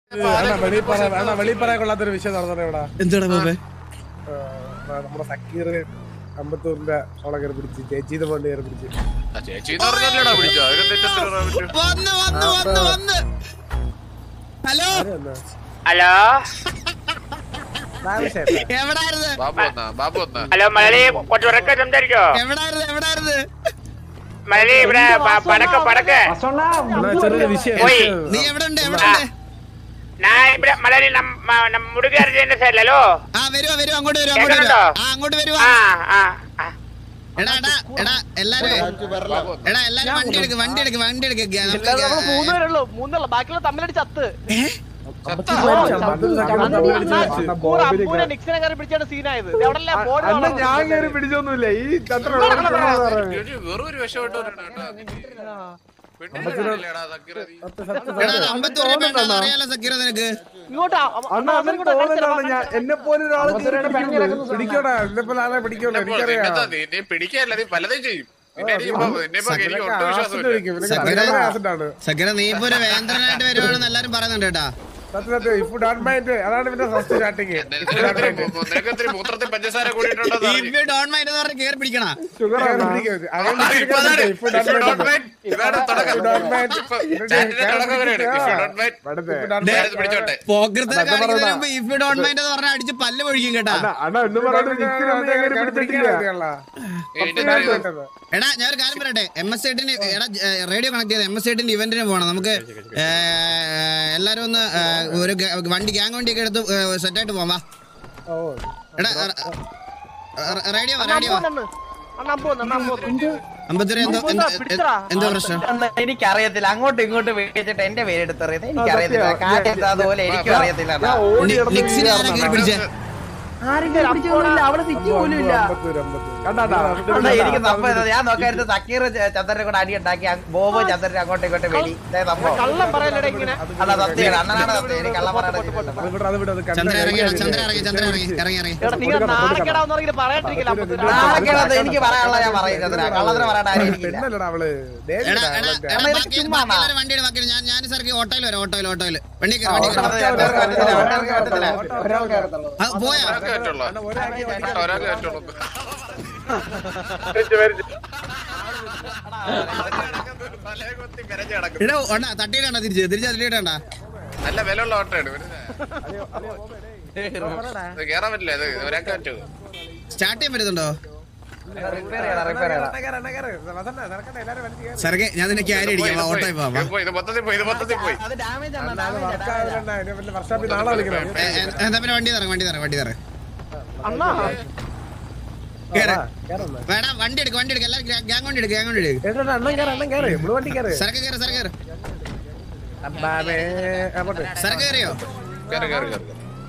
അണ്ണാ വെളിപ്പറ അണ്ണാ വെളിപ്പറ കൊള്ളാത്തൊരു വിഷയം നടന്നേ ഇവിടെ എന്താണ് ബാബേ ആ, നമ്മുടെ സക്കീർ അമ്പത്തൂരിന്റെ അവളെ കയറി പിടിച്ച് ചേച്ചീന്റെ കൊണ്ട് കയറി പിടിച്ച് ആ ചേച്ചി എന്ന് പറഞ്ഞല്ലടാ വിളിച്ചോ അതിന് തെറ്റെന്തിനാ പറയാൻ പറ്റും വന്ന് വന്ന് വന്ന് വന്ന് ഹലോ ആരാ വന്നേ? ഹലോ ബാലശേട്ടാ. എവിടായിരുന്നു ബാബു വന്നാ ബാബു വന്നാ ഹലോ മലയാളി കുറച്ച് ഉറക്കെ സംസാരിക്കോ എവിടായിരുന്നു എവിടായിരുന്നു മലയാളി ഇവിടെ പ- പടക്ക് പടക്ക് അണ്ണാ, ചെറിയൊരു വിഷയം ഓയ്. നീ എവിടെ ഉണ്ട് എവിടെ ഉണ്ട് ഞാൻ ഇവിടെ മലയാളി നമ്മ മുടുകാരുടെ സൈഡിലല്ലോ ആ വരുവാ വരുവാ അങ്ങോട്ട് വരുവാ അങ്ങോട്ട് കേൾക്കുന്നുണ്ടോ? വരുവാ ആ അങ്ങോട്ട് വരുവാ ആ ആ ആ. എടാ എടാ എടാ എല്ലാരും എടാ എല്ലാരും വണ്ടി എടുക്ക് വണ്ടി എടുക്ക് വണ്ടി എടുക്ക് നമ്മള് മൂന്നുപേരുള്ളൂ മൂന്നുള്ള ബാക്കിയുള്ള തമ്മിലടി ചത്ത് അമ്പത്തൂർ സക്കീർ തമ്മിൽ അടിച്ച് വെച്ച്. കൂടെ അപ്പൂനെ നിക്സിനെ കയറി പിടിച്ചാണ് സീനായത് എവിടെ ബോർഡ് അണ്ണാ ഞാൻ കയറി പിടിച്ചൊന്നുമില്ല ഈ ചന്ദ്രൻ ഒരു വെറും ഒരു വിഷമിട്ടവരാണ് കേട്ടോ പെണ്ണില്ലേടാ സക്കീറ നീ സത്യം, സത്യം, എടാ സത്യം. അമ്പത്തൂരെ പെണ്ണാന്ന് അറിയാലോ സക്കീറ നിനക്ക് ഇങ്ങോട്ട് അണ്ണാ അവന് തോന്നുന്നതാണ് ഞാൻ എന്നെ പോലെ ഒരാൾ പിടിക്കോടാ എന്നെ പോലെ ആളെ പിടിക്കോടാ എനിക്കറിയാം പിന്നെന്താ നീ നീ പിടിക്കാല്ല നീ പലതും ചെയ്യും പിന്നെ എനിക്ക് ഇപ്പൊ- നിന്നെ ഇപ്പൊ എനിക്ക് ഒട്ടും ആസിഡ് വിശ്വാസമില്ല ഒഴിക്കും ഇവനൊക്കെ സക്കീറ- ഭയങ്കര ആസിഡാണ് സക്കീറ നീ ഇപ്പൊ ഒരു വേന്ദ്രനായിട്ട് വരുവാണെന്ന് എല്ലാരും പറയുന്നുണ്ട് കേട്ടാ സത്യം സത്യം ഇഫ് ഡോണ്ട് മൈൻഡ് അതാണ് പിന്നെ ഫസ്റ്റ് സ്റ്റാർട്ടിങ് നിനക്കൊത്തിരി മൂ- നിനക്കൊത്തിരി മൂത്രത്തിൽ പഞ്ചസാര കൂടിയിട്ടുണ്ടോ If you don't mind എന്ന് പറഞ്ഞ് കേറി പിടിക്കണ ഷുഗർ ഇതാണ് തുടക്കം ഇപ്പൊ ചാറ്റിന്റെ തുടക്കം വരെയാണ് If you don't mind, ഞാനിത് പിടിച്ചോട്ടെ പോക്കൃത്തെ അതൊക്കെ കാണിക്കുന്നതിന് പറയണ്ട. മുമ്പ് ഇഫ് യു ഡോണ്ട് മൈൻഡ് എന്ന് പറഞ്ഞാൽ അടിച്ച് പല്ല് പൊഴിക്കും കേട്ടാ അണ്ണാ എന്ന് പറഞ്ഞിട്ട് പിടിച്ചിട്ടില്ല എടാ ഞാൻ ഒരു കാര്യം പറയട്ടെ എം എസ് എയ്റ്റിന് എടാ റേഡിയോ കണക്ട് ചെയ്ത് എം എസ് എയ്റ്റിന്റെ ഇവന്റിന് പോകണം നമുക്ക് ഏ, എല്ലാരും ഒന്ന് ഏ, ഒരു ഗ- വണ്ടി ഗ്യാങ് വണ്ടിയൊക്കെ എടുത്ത് സെറ്റായിട്ട് പോവാം വാ ഓ എടാ റേഡിയോ വാ റേഡിയോ വാ അണ്ണാ പോന്ന് അണ്ണാ പോന്ന് അമ്പത്തിരി എന്തോ എന്തോ എന്തോ പ്രശ്നം എനിക്കറിയത്തില്ല അങ്ങോട്ടും ഇങ്ങോട്ടും വിളിച്ചിട്ട് എന്റെ പേര് എടുത്തറിയത് എനിക്കറിയത്തില്ല കാര്യം അതുപോലെ എനിക്കും അറിയത്തില്ല അണ്ണാ. നി- നിക്സിനെ ആരാ കയറി പിടിച്ചേ അവിടെ സിറ്റി പോലും ഇല്ല അണ്ണാ, എനിക്ക് സംഭവം ഇതാ. ഞാൻ നോക്കായിരുന്നു സക്കീർ ചന്ദ്രനെ കൂടെ അടി ഉണ്ടാക്കി അങ് ബോബോ ചന്ദ്രനെ അങ്ങോട്ടും ഇങ്ങോട്ടും വെളി ഇതേ സംഭവം കള്ളം പറയലടാ ഇങ്ങനെ അല്ല സത്യം അണ്ണനാണ് സത്യം എനിക്ക് കള്ളം പറയണത് ചന്ദ്ര ഇറങ്ങി ചന്ദ്ര ഇറങ്ങി ചന്ദ്ര ഇറങ്ങി ഇറങ്ങി ഇറങ്ങി എടാ നിങ്ങൾ നാണക്കേടാവുന്നെങ്കിൽ പറയാണ്ടിരിക്കില്ല അപ്പത്തിന് നാളെ എനിക്ക് പറയാനുള്ള ഞാൻ പറയും ചന്ദ്ര കള്ളത്തിന് പറയണ്ട ആരും എനിക്കില്ല പെണ്ണല്ലടാ അവള് എടാ എടാ എടാ അണ്ണാ, ബാക്കി ചുമ്മാ ബാക്കി എല്ലാവരും വണ്ടിയുടെ ബാക്കി ഞാൻ ഞാൻ സാർക്ക് ഓട്ടോയിൽ വരാം ഓട്ടോയിൽ ഓട്ടോയിൽ വണ്ടി കയറി വണ്ടി കയറി പറ്റത്തില്ല ഒരാൾക്ക് പറ്റത്തില്ല ആ, പോയാ ഒരാൾക്ക് പറ്റുള്ളൂ ഒരാൾക്ക് പറ്റുള്ളൂ തലയെ കുത്തി കരഞ്ഞ് കിടക്കും. എടാ ഒണ്ടാ തട്ടിയിടണ്ട തിരിച്ച് തിരിച്ച് തട്ടിയിടണ്ട നല്ല വിലയുള്ള ഓട്ടോയാണ് ഇത് കേറാൻ പറ്റില്ല ഇത് ഒരാൾക്ക് പറ്റൂ സ്റ്റാർട്ട് ചെയ്യാൻ പറ്റുന്നുണ്ടോ റിപ്പയർ ചെയ്യണം റിപ്പയർ ചെയ്യണം സർക്കെ ഞാൻ നിന്നെ ക്യാരി അടിക്കാം വാ, ഓട്ടോയിൽ പോവാം വാ. ഇത് പോയി, ഇത് മൊത്തത്തിൽ പോയി ഇത് മൊത്തത്തിൽ പോയി അത് ഡാമേജ് ആണ് ഡാമേജ് വർഷാപ്പിൽ നാളെ വിളിക്കണം ഏ, ഏ, എന്നാ പിന്നെ വണ്ടി തരാം വണ്ടി തരാം വണ്ടി തരാം അണ്ണാ കേറ് വേടാ വണ്ടി എടുക്ക് വണ്ടി എടുക്ക് എല്ലാവരും ഗ്യാങ് വണ്ടി എടുക്ക് ഗ്യാങ് വണ്ടി എടുക്ക് കേട്ടോ അണ്ണൻ കയറി അണ്ണൻ കയറി നമ്മള് വണ്ടി കയറി സരക്ക് കയറി സരക്ക് കയറി അബ്ബാബേ അങ്ങോട്ട് സരക്ക് കയറിയോ കേറി കേറി കേറി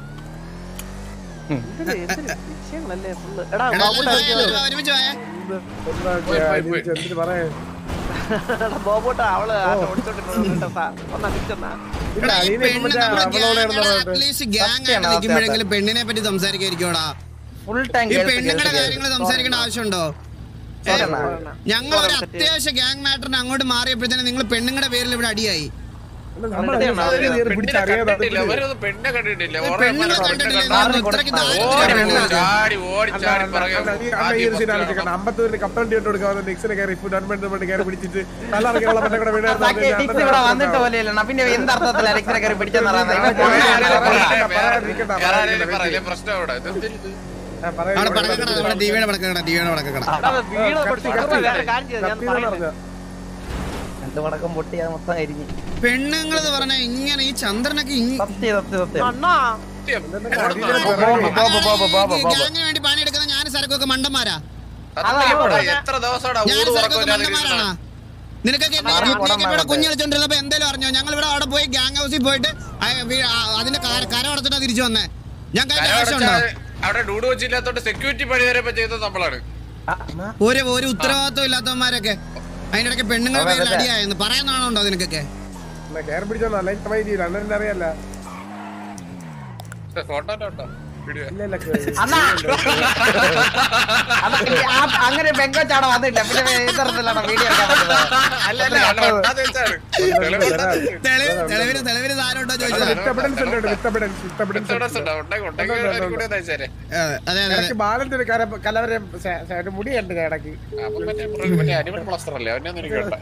എന്തിന് എന്തിന് വിഷയങ്ങളല്ലേ ഫുള്ള് എടാ എടാ ബാബുട്ടാ എല്ലാവരും വാ, ഒരുമിച്ച് പോയേ എന്തിട്ട് പറയാ എടാ ബോബോട്ടാ അവള് ഓടിച്ചോണ്ടിരുന്നു ഒന്നാ നിൽക്കുന്ന ഇല്ല ഈ അലീന ഇപ്പൊ പെണ്ണ് മറ്റേ നമ്മള് അവളോട് gang- ആയിരുന്നു എടാ, പറഞ്ഞിട്ട് at least gang ആയിട്ട് സത്യാണ്, നിൽക്കുമ്പോഴെങ്കിലും പെണ്ണിനെ പറ്റി സംസാരിക്കായിരിക്കോടാ ഫുൾ ടൈം ഈ പെണ്ണുങ്ങളുടെ കാര്യങ്ങൾ സംസാരിക്കേണ്ട ആവശ്യമുണ്ടോ ഏ, ഞങ്ങൾ ഒരു അത്യാവശ്യ ഗ്യാങ് മാറ്ററിന് അങ്ങോട്ട് മാറിയപ്പോഴത്തേനും നിങ്ങൾ പെണ്ണുങ്ങളുടെ പേരിൽ ഇവിടെ അടിയായി നമ്മളെ കയറി പിടിച്ചറിയാതെ കണ്ടിട്ടില്ല അവരൊന്നും പെണ്ണെ കണ്ടിട്ടില്ല ഏ, ഓരോ പെണ്ണുങ്ങളെ പെണ്ണെ കണ്ടിട്ടില്ലേ കണ്ടിട്ടില്ല. നമ്മൾ ഇത്രയ്ക്ക് ഓടി ദാരിദ്ര്യം ഓടി ചാടി ഓടി ചാടി പുറകെ ആദ്യം first കാണണം. അമ്പത്തൂരിന് കപ്പലണ്ടി ഇട്ട് കൊടുക്കാതെ നെക്സിനെ കയറി ഫുഡ് അൺമെന്റ് വേണ്ടി കയറി പിടിച്ചിട്ട് നല്ല ഇറങ്ങിയുള്ള മറ്റേ കൂടെ ടിക്സ് ഇവിടെ വന്നിട്ട് പോലെയല്ല പിന്നെ എന്തർത്ഥത്തില്ല അലക്സിനെ കയറി പിടിച്ചെന്ന് പറയുന്നത് ഇവൻ വേറെ- വേറെ ആരെങ്കിലും പറയില്ലേ പ്രശ്നം അവിടെ ഇതെന്തിരിത്? അവിടെ പടക്കക്കട നമ്മുടെ ടിവിയുടെ പടക്കക്കട ടിവിയുടെ പടക്കക്കട വീട് പഠിച്ചു വേറെ കാര്യം ചെയ്തു ഞാൻ പറയുന്നത് രണ്ട് മടക്കം പൊട്ടി അത് മൊത്തം അരിഞ്ഞ് പെണ്ണുങ്ങൾ എന്ന് പറഞ്ഞാൽ ഇങ്ങനെ ഈ ചന്ദ്രനൊക്കെ ഇങ്- സത്യം സത്യം സത്യം അണ്ണാ സത്യം. ഗ്യാങ്ങിന് വേണ്ടി പണിയെടുക്കുന്ന ഞാൻ സരക്കൊക്കെ മണ്ടന്മാരാ സത്യം ഇവിടെ എത്ര ദിവസമാടാ ഞാൻ ഊട് സരക്കൊക്കെ ഉറക്കമില്ലാതെ മണ്ടന്മാരാണ് ഇരിക്കുന്നത്? നിനക്കൊക്കെ എന്നെ- മാറി നീയൊക്കെ പോടാൻ ഇവിടെ വേണ്ടേ? കുഞ്ഞു കളിച്ചോണ്ടിരുന്നപ്പോ എന്തേലും അറിഞ്ഞോ ഞങ്ങൾ ഇവിടെ അവിടെ പോയി ഗ്യാങ് ഹൗസിൽ പോയിട്ട് ആ വീ- ആ അതിന്റെ കര കര അടച്ചിട്ടാ തിരിച്ചു വന്നേ ഞങ്ങൾക്ക് അതിന്റെ ആവശ്യമുണ്ടോ കരമടച്ചാൽ അവിടെ ഡൂഡ് വെച്ചില്ലാത്തോണ്ട് സെക്യൂരിറ്റി പണി വരെ ഇപ്പൊ ചെയ്തത് നമ്മളാണ് ഒരു ഒരു ഉത്തരവാദിത്വം ഇല്ലാത്തവന്മാരൊക്കെ അതിന്റെ ഇടയ്ക്ക് പെണ്ണുങ്ങളുടെ പേരിൽ അടിയായെന്ന് പറയുന്നതാണോ നിനക്കൊക്കെ കയറി പിടിച്ചോ നല്ല മൈൻഡ് ചെയ്യില്ല അണ്ണൻ അറിയാല്ല ഫോട്ടോ കേട്ടോ വീഡിയോ ഇല്ല ഇല്ല കേറി. അണ്ണാ അണ്ണാ, ഈ ആ- അങ്ങനെ പെങ്കൊച്ചാണോ വന്നില്ല പിന്നെ ഇതറിഞ്ഞില്ലാണോ വീഡിയോ എടുക്കാൻ പറ്റുന്നത് അല്ല അല്ല അല്ല ഒട്ടാതെ വെച്ചാണ് തെളിവ് ഒട്ടാതെ വെച്ചാണ്. തെളിവ് തെളിവിന് തെളിവിന് സാധനം ഉണ്ടോ അത് ചോദിച്ചാ വിത്ത് എവിഡൻസ് ഉണ്ട് വിത്ത് എവിഡൻസ് വിത്ത് എവിഡൻസ് എവിടെ ഉണ്ട്? ഉണ്ടെങ്കിൽ ഉണ്ടെങ്കിൽ ഒരു കൂടി ഒന്ന് അയച്ചേരെ. അതെ അതെ അതെ ഇടയ്ക്ക് ബാലന്റെ ഒരു കര കലവരെ സ- സ- ഒരു മുടി കണ്ട് ഇടയ്ക്ക് അപ്പൊ മറ്റേ മൃഗ- മറ്റേ അനിമൽ പ്ലാസ്റ്റർ അല്ലേ അവനെ ഒന്നും എനിക്ക് വേണ്ട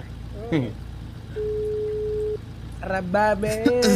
റബ്ബാബേ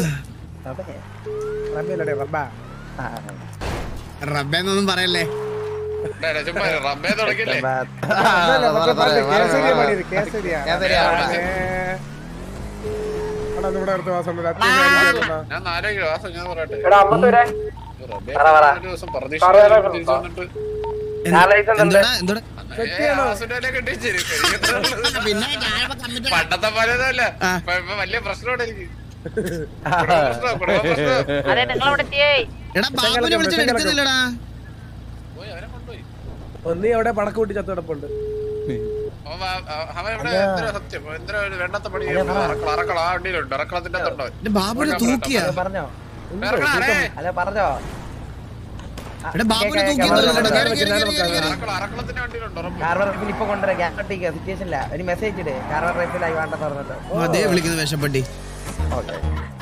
റബ്ബേലടെ റബ്ബാ റബ്ബെന്നൊന്നും പറയല്ലേ ഡേ, ഡേ, ചുമ്മാ ഇരു. റബ്ബേ തുടങ്ങിയില്ലേ അതല്ല, മറ്റേ പാട്ട് കേസരിയ പാടിയത്, കേസരിയ. കേസരിയ പാടാ. ഏ. എടാ, ഇത് ഇവിടെ അടുത്ത മാസം ഉണ്ട്. രാത്രി ഞാൻ കേൾക്കുന്ന. ഞാൻ നാലോ ക്ലാസ് ഞാൻ പറയട്ടെ റബ്ബേ ഒരു ദിവസം പ്രതീക്ഷ തിരിച്ചു വന്നിട്ട് എന്തോടാ എന്തോടാ ഏ, വാസുവിനെ കെട്ടിച്ചിരി. എനിക്കെന്താ പിന്നെ ഞാനിപ്പോ കമ്മിറ്റ് പണ്ടത്തെ പോലെയൊന്നുമല്ല ആ. ഇപ്പൊ ഇപ്പൊ വലിയ പ്രശ്നമുണ്ട് എനിക്ക് കുടുംബ പ്രശ്നം, കുടുംബ പ്രശ്നം. അതെ നിങ്ങളവിടെ എത്തിയേ എടാ ബാബുനെ വിളിച്ചിട്ട് എടുക്കുന്നില്ലടാ പോയി, അവനെ കൊണ്ടുപോയി. ഒന്നീ അവിടെ പടക്കം കൂട്ടി ചത്തു കിടപ്പുണ്ട് അവൻ വാ- അവ- അവൻ ഇവിടെ എന്തിനാ സത്യം എന്തിനാ ഒരു വേണ്ടാത്ത പണി ചെയ്യുന്നത്? അറക്കള അറക്കള ആ വണ്ടിയിലുണ്ട് അറക്കളത്തിന്റെ അകത്തുണ്ടോ അവൻ? എന്റെ ബാബുനെ തൂക്കിയാ അത് പറഞ്ഞോ ഇറക്കണാണേ. അല്ല പറഞ്ഞോ എടാ ബാബുനെ തൂക്കിയെന്നല്ലോ കേറി കേറി കേറി കേറി കേറി അറക്കള അറക്കളത്തിന്റെ വണ്ടിയിലുണ്ട് ഉറപ്പ്. കാർവർ റൈഫിൽ ഇപ്പൊ കൊണ്ടുവരാം ഗ്യാരണ്ടിക്ക് സിറ്റുവേഷനില്ല ഒരു മെസ്സേജ് ഇട് കാർവർ റൈഫിലായി വേണ്ട പറഞ്ഞിട്ട് അതേ വിളിക്കുന്ന വിഷപ്പട്ടി ഓക്കെ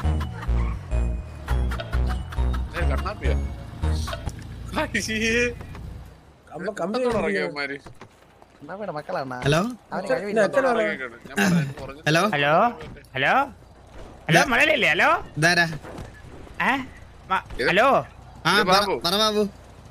ഏ, കണ്ണാപ്പിയാ? അയ്യേ. അമ്മ കമ്പി ഇതൊക്കെ ഉറങ്ങിയോ അവന്മാര്? നമ്മുടെ മക്കളാണ് ഹലോ അവര് അച്ഛൻ- കഴിവില്ല അച്ഛൻ ആണോ? ഉറങ്ങിയേക്കാണ്. ഞാൻ പറഞ്ഞു, പറഞ്ഞു. ഹലോ ഹലോ ഹലോ ഹലോ മലയാളിയല്ലേ ഹലോ ഇതാരാ ഏ മ- ഹലോ ആ ഇത് പറ ബാബു. പറ ബാബു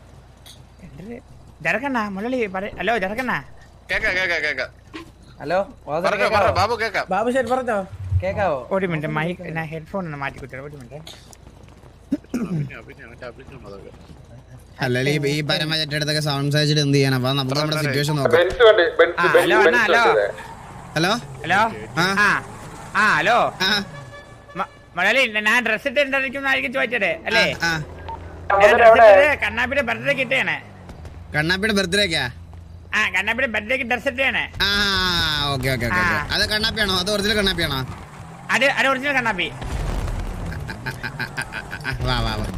ജരക്കണ്ണ മലയാളി പറ- ഹലോ ജരക്കണ്ണ കേക്കാം കേക്കാം കേക്കാം ഹലോ ഓതർ പറഞ്ഞോ പറ കേക്കാവോ ബാബു കേക്കാം ബാബു ശരി പറഞ്ഞോ കേക്കാവോ ഒരു മിനിറ്റ് മൈക്ക് ഞാൻ ഹെഡ്ഫോൺ ഒന്ന് മാറ്റി കുത്തിയത് ഒരു മിനിറ്റ് അഭിനയം, അഭിനയം, മറ്റേ അഭിനയം അതൊക്കെ. അല്ലെങ്കിൽ ഈ- ഈ പരമചറ്റ അടുത്തൊക്കെ സൗണ്ട് സഹിച്ചിട്ട് എന്ത് ചെയ്യാനാ അപ്പൊ നമുക്ക് നമ്മുടെ സിറ്റുവേഷൻ നോക്കാം ആ ഹലോ അണ്ണാ ഹലോ ഹലോ ഹലോ ആ. ആ ആ ഹലോ ആ മ- മലയാളി ഞാൻ ഡ്രസ് ഇട്ട് എന്തായിരിക്കും ചോദിച്ചത് അല്ലേ ആ ഞാൻ dress ഇട്ടത് കണ്ണാപ്പിയുടെ ബർത്ത്ഡേ കിട്ടിയാണ് കണ്ണാപ്പിയുടെ ബർത്ത്ഡേക്കാ ആ കണ്ണാപ്പിയുടെ ബർത്ത്ഡേക്ക് ഡ്രസ് ഇട്ടാണ് ആ ഓക്കെ ഓക്കെ ഓക്കെ ആ. അത് കണ്ണാപ്പിയാണോ അത് ഒറിജിനൽ കണ്ണാപ്പിയാണോ അത് അത് ഒറിജിനൽ കണ്ണാപ്പി ആ, വാ വാ വാ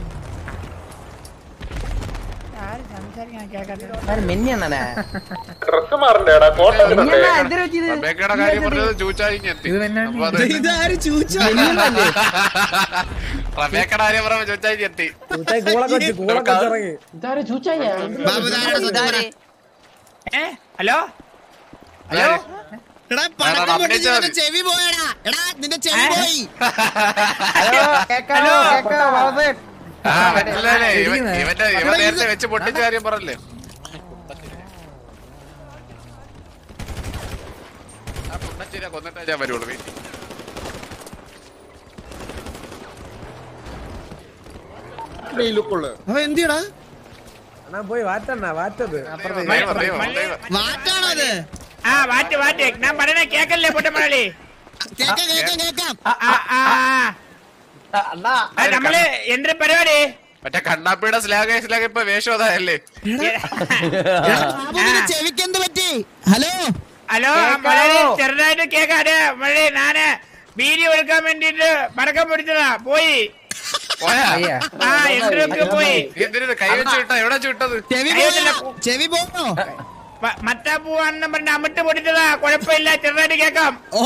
ആര് സംസാരിക്കാൻ കേൾക്കാത്ത ആര് മിന്നിയണ്ണനെ റബ്ബേക്കയുടെ എന്തിനാ കാര്യം പറഞ്ഞത് ചൂച്ചായി എത്തി അപ്പൊ അത് ഇതാര് ചൂച്ച റബേക്കയുടെ കാര്യം പറഞ്ഞ ചൂച്ചായി എത്തി കൂട്ടായി കൂളൊക്കെ വെച്ച് കൂളൊക്കെ വെച്ച് ഇറങ്ങി ബാബു ഇതാരുടെ സത്യം പറ ഏ ഹലോ ഹലോ എടാ എടാ, പടക്കം update പൊട്ടിച്ച് ചെയ്താ നിന്റെ ചെവി പോയടാ എടാ നിന്റെ ചെവി ഏ? പോയി ഹലോ കേക്കാവോ കേക്കാവോ ബാബു ആ, മനസ്സിലായില്ലേ? ഇവൻ- ഇവന്റെ ഇവൻ നേരത്തെ വെച്ച് പൊട്ടിച്ച കാര്യം പറഞ്ഞല്ലേ ആ പുണ്ണച്ചേരിയെ കൊന്നിട്ടേ ഞാൻ വരുള്ളൂ വീട്ടിൽ അവ എന്തിയടാ അണ്ണാ പോയി വാറ്റണ്ണ വാറ്റത് അപ്പുറത്തെ ദൈവം, ദൈവം, ദൈവം. വാറ്റാണോ അത് ആ വാറ്റ് വാറ്റ് ഞാൻ പറയണേ കേക്കല്ലേ പൊട്ടമലയാളി കേക്കാം കേക്കാം കേക്കാം ആ ആ ആ. അണ്ണാ ആ, നമ്മള് എന്തൊരു പരിപാടി മറ്റേ കണ്ണാപ്പിയുടെ സ്ലാഗ് സ്ലാഗ് ഇപ്പൊ വേഷം അതായല്ലേ എടാ, ബാബു നിന്റെ ചെവിക്ക് എന്ത് പറ്റി ഹലോ ഹലോ മലയാളി ചെറുതായിട്ട് കേക്കാതെ മലയാളി ഞാന് വീഡിയോ എടുക്കാൻ വേണ്ടിട്ട് പടക്കം പിടിച്ചതാ പോയി പോയാ അയ്യാ ആ എന്തൊക്കെ പോയി നീ എന്തിനു കൈ വെച്ച് വിട്ടാ എവിടെ വെച്ച് വിട്ടത് ചെവി പോയോ ചെവി പോയോ മ- മറ്റാ പോവാന്ന് പറഞ്ഞ അമിട്ട് പൊടിച്ചതാ കുഴപ്പമില്ല ചെറുതായിട്ട് കേക്കാം ഓ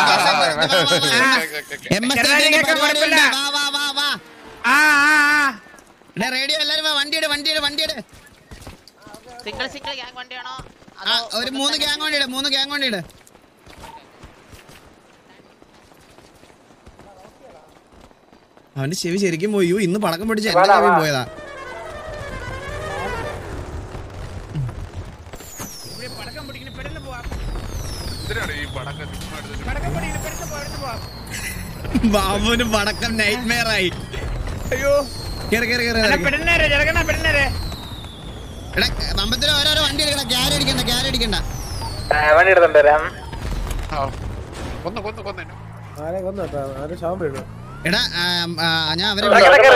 എം എസ് ചെറുതായിട്ട് കേൾക്കാൻ കുഴപ്പമില്ല. വാ വാ വാ വാ ആ ആ ആ എടാ റേഡിയോ എല്ലാരും വാ വണ്ടിയുടെ വണ്ടിയുടെ വണ്ടിയുടെ സിംഗിൾ സിംഗിൾ ഗ്യാങ് വണ്ടിയാണോ ആ ഒരു മൂന്ന് ഗ്യാങ് വണ്ടിയുടെ മൂന്ന് ഗ്യാങ് വണ്ടിയുടെ അവന്റെ ചെവി ശരിക്കും പോയി യ്യോ, ഇന്ന് പടക്കം പിടിച്ച് എന്റെ ചെവി പോയതാ ഇവിടെ പടക്കം പിടിക്കുന്ന പെട്ടെന്ന് പോവാം എന്തിനാണ് ഈ പടക്കം പടക്കം പിടിക്കുന്ന പെട്ടെന്ന് പോവാം പെട്ടെന്ന് പോവാം ബാബുവിന് പടക്കം നൈറ്റ് മെയർ ആയി അയ്യോ കേറി കേറി കേറി അല്ല കേറി. പെട്ടെന്നേരെ ചെറുക്കണ പെട്ടെന്നേരെ എടാ അമ്പലത്തിൽ ഓരോരോ വണ്ടി എടുക്കണ്ട ക്യാരി അടിക്കണ്ട ക്യാരി അടിക്കണ്ട ആ, കൊന്നു കൊന്നു കൊന്നു ആരെ കൊന്നു കേട്ടോ ആരെ ശവം വീണു എടാ ആ, ആ, ഞാൻ അവരെ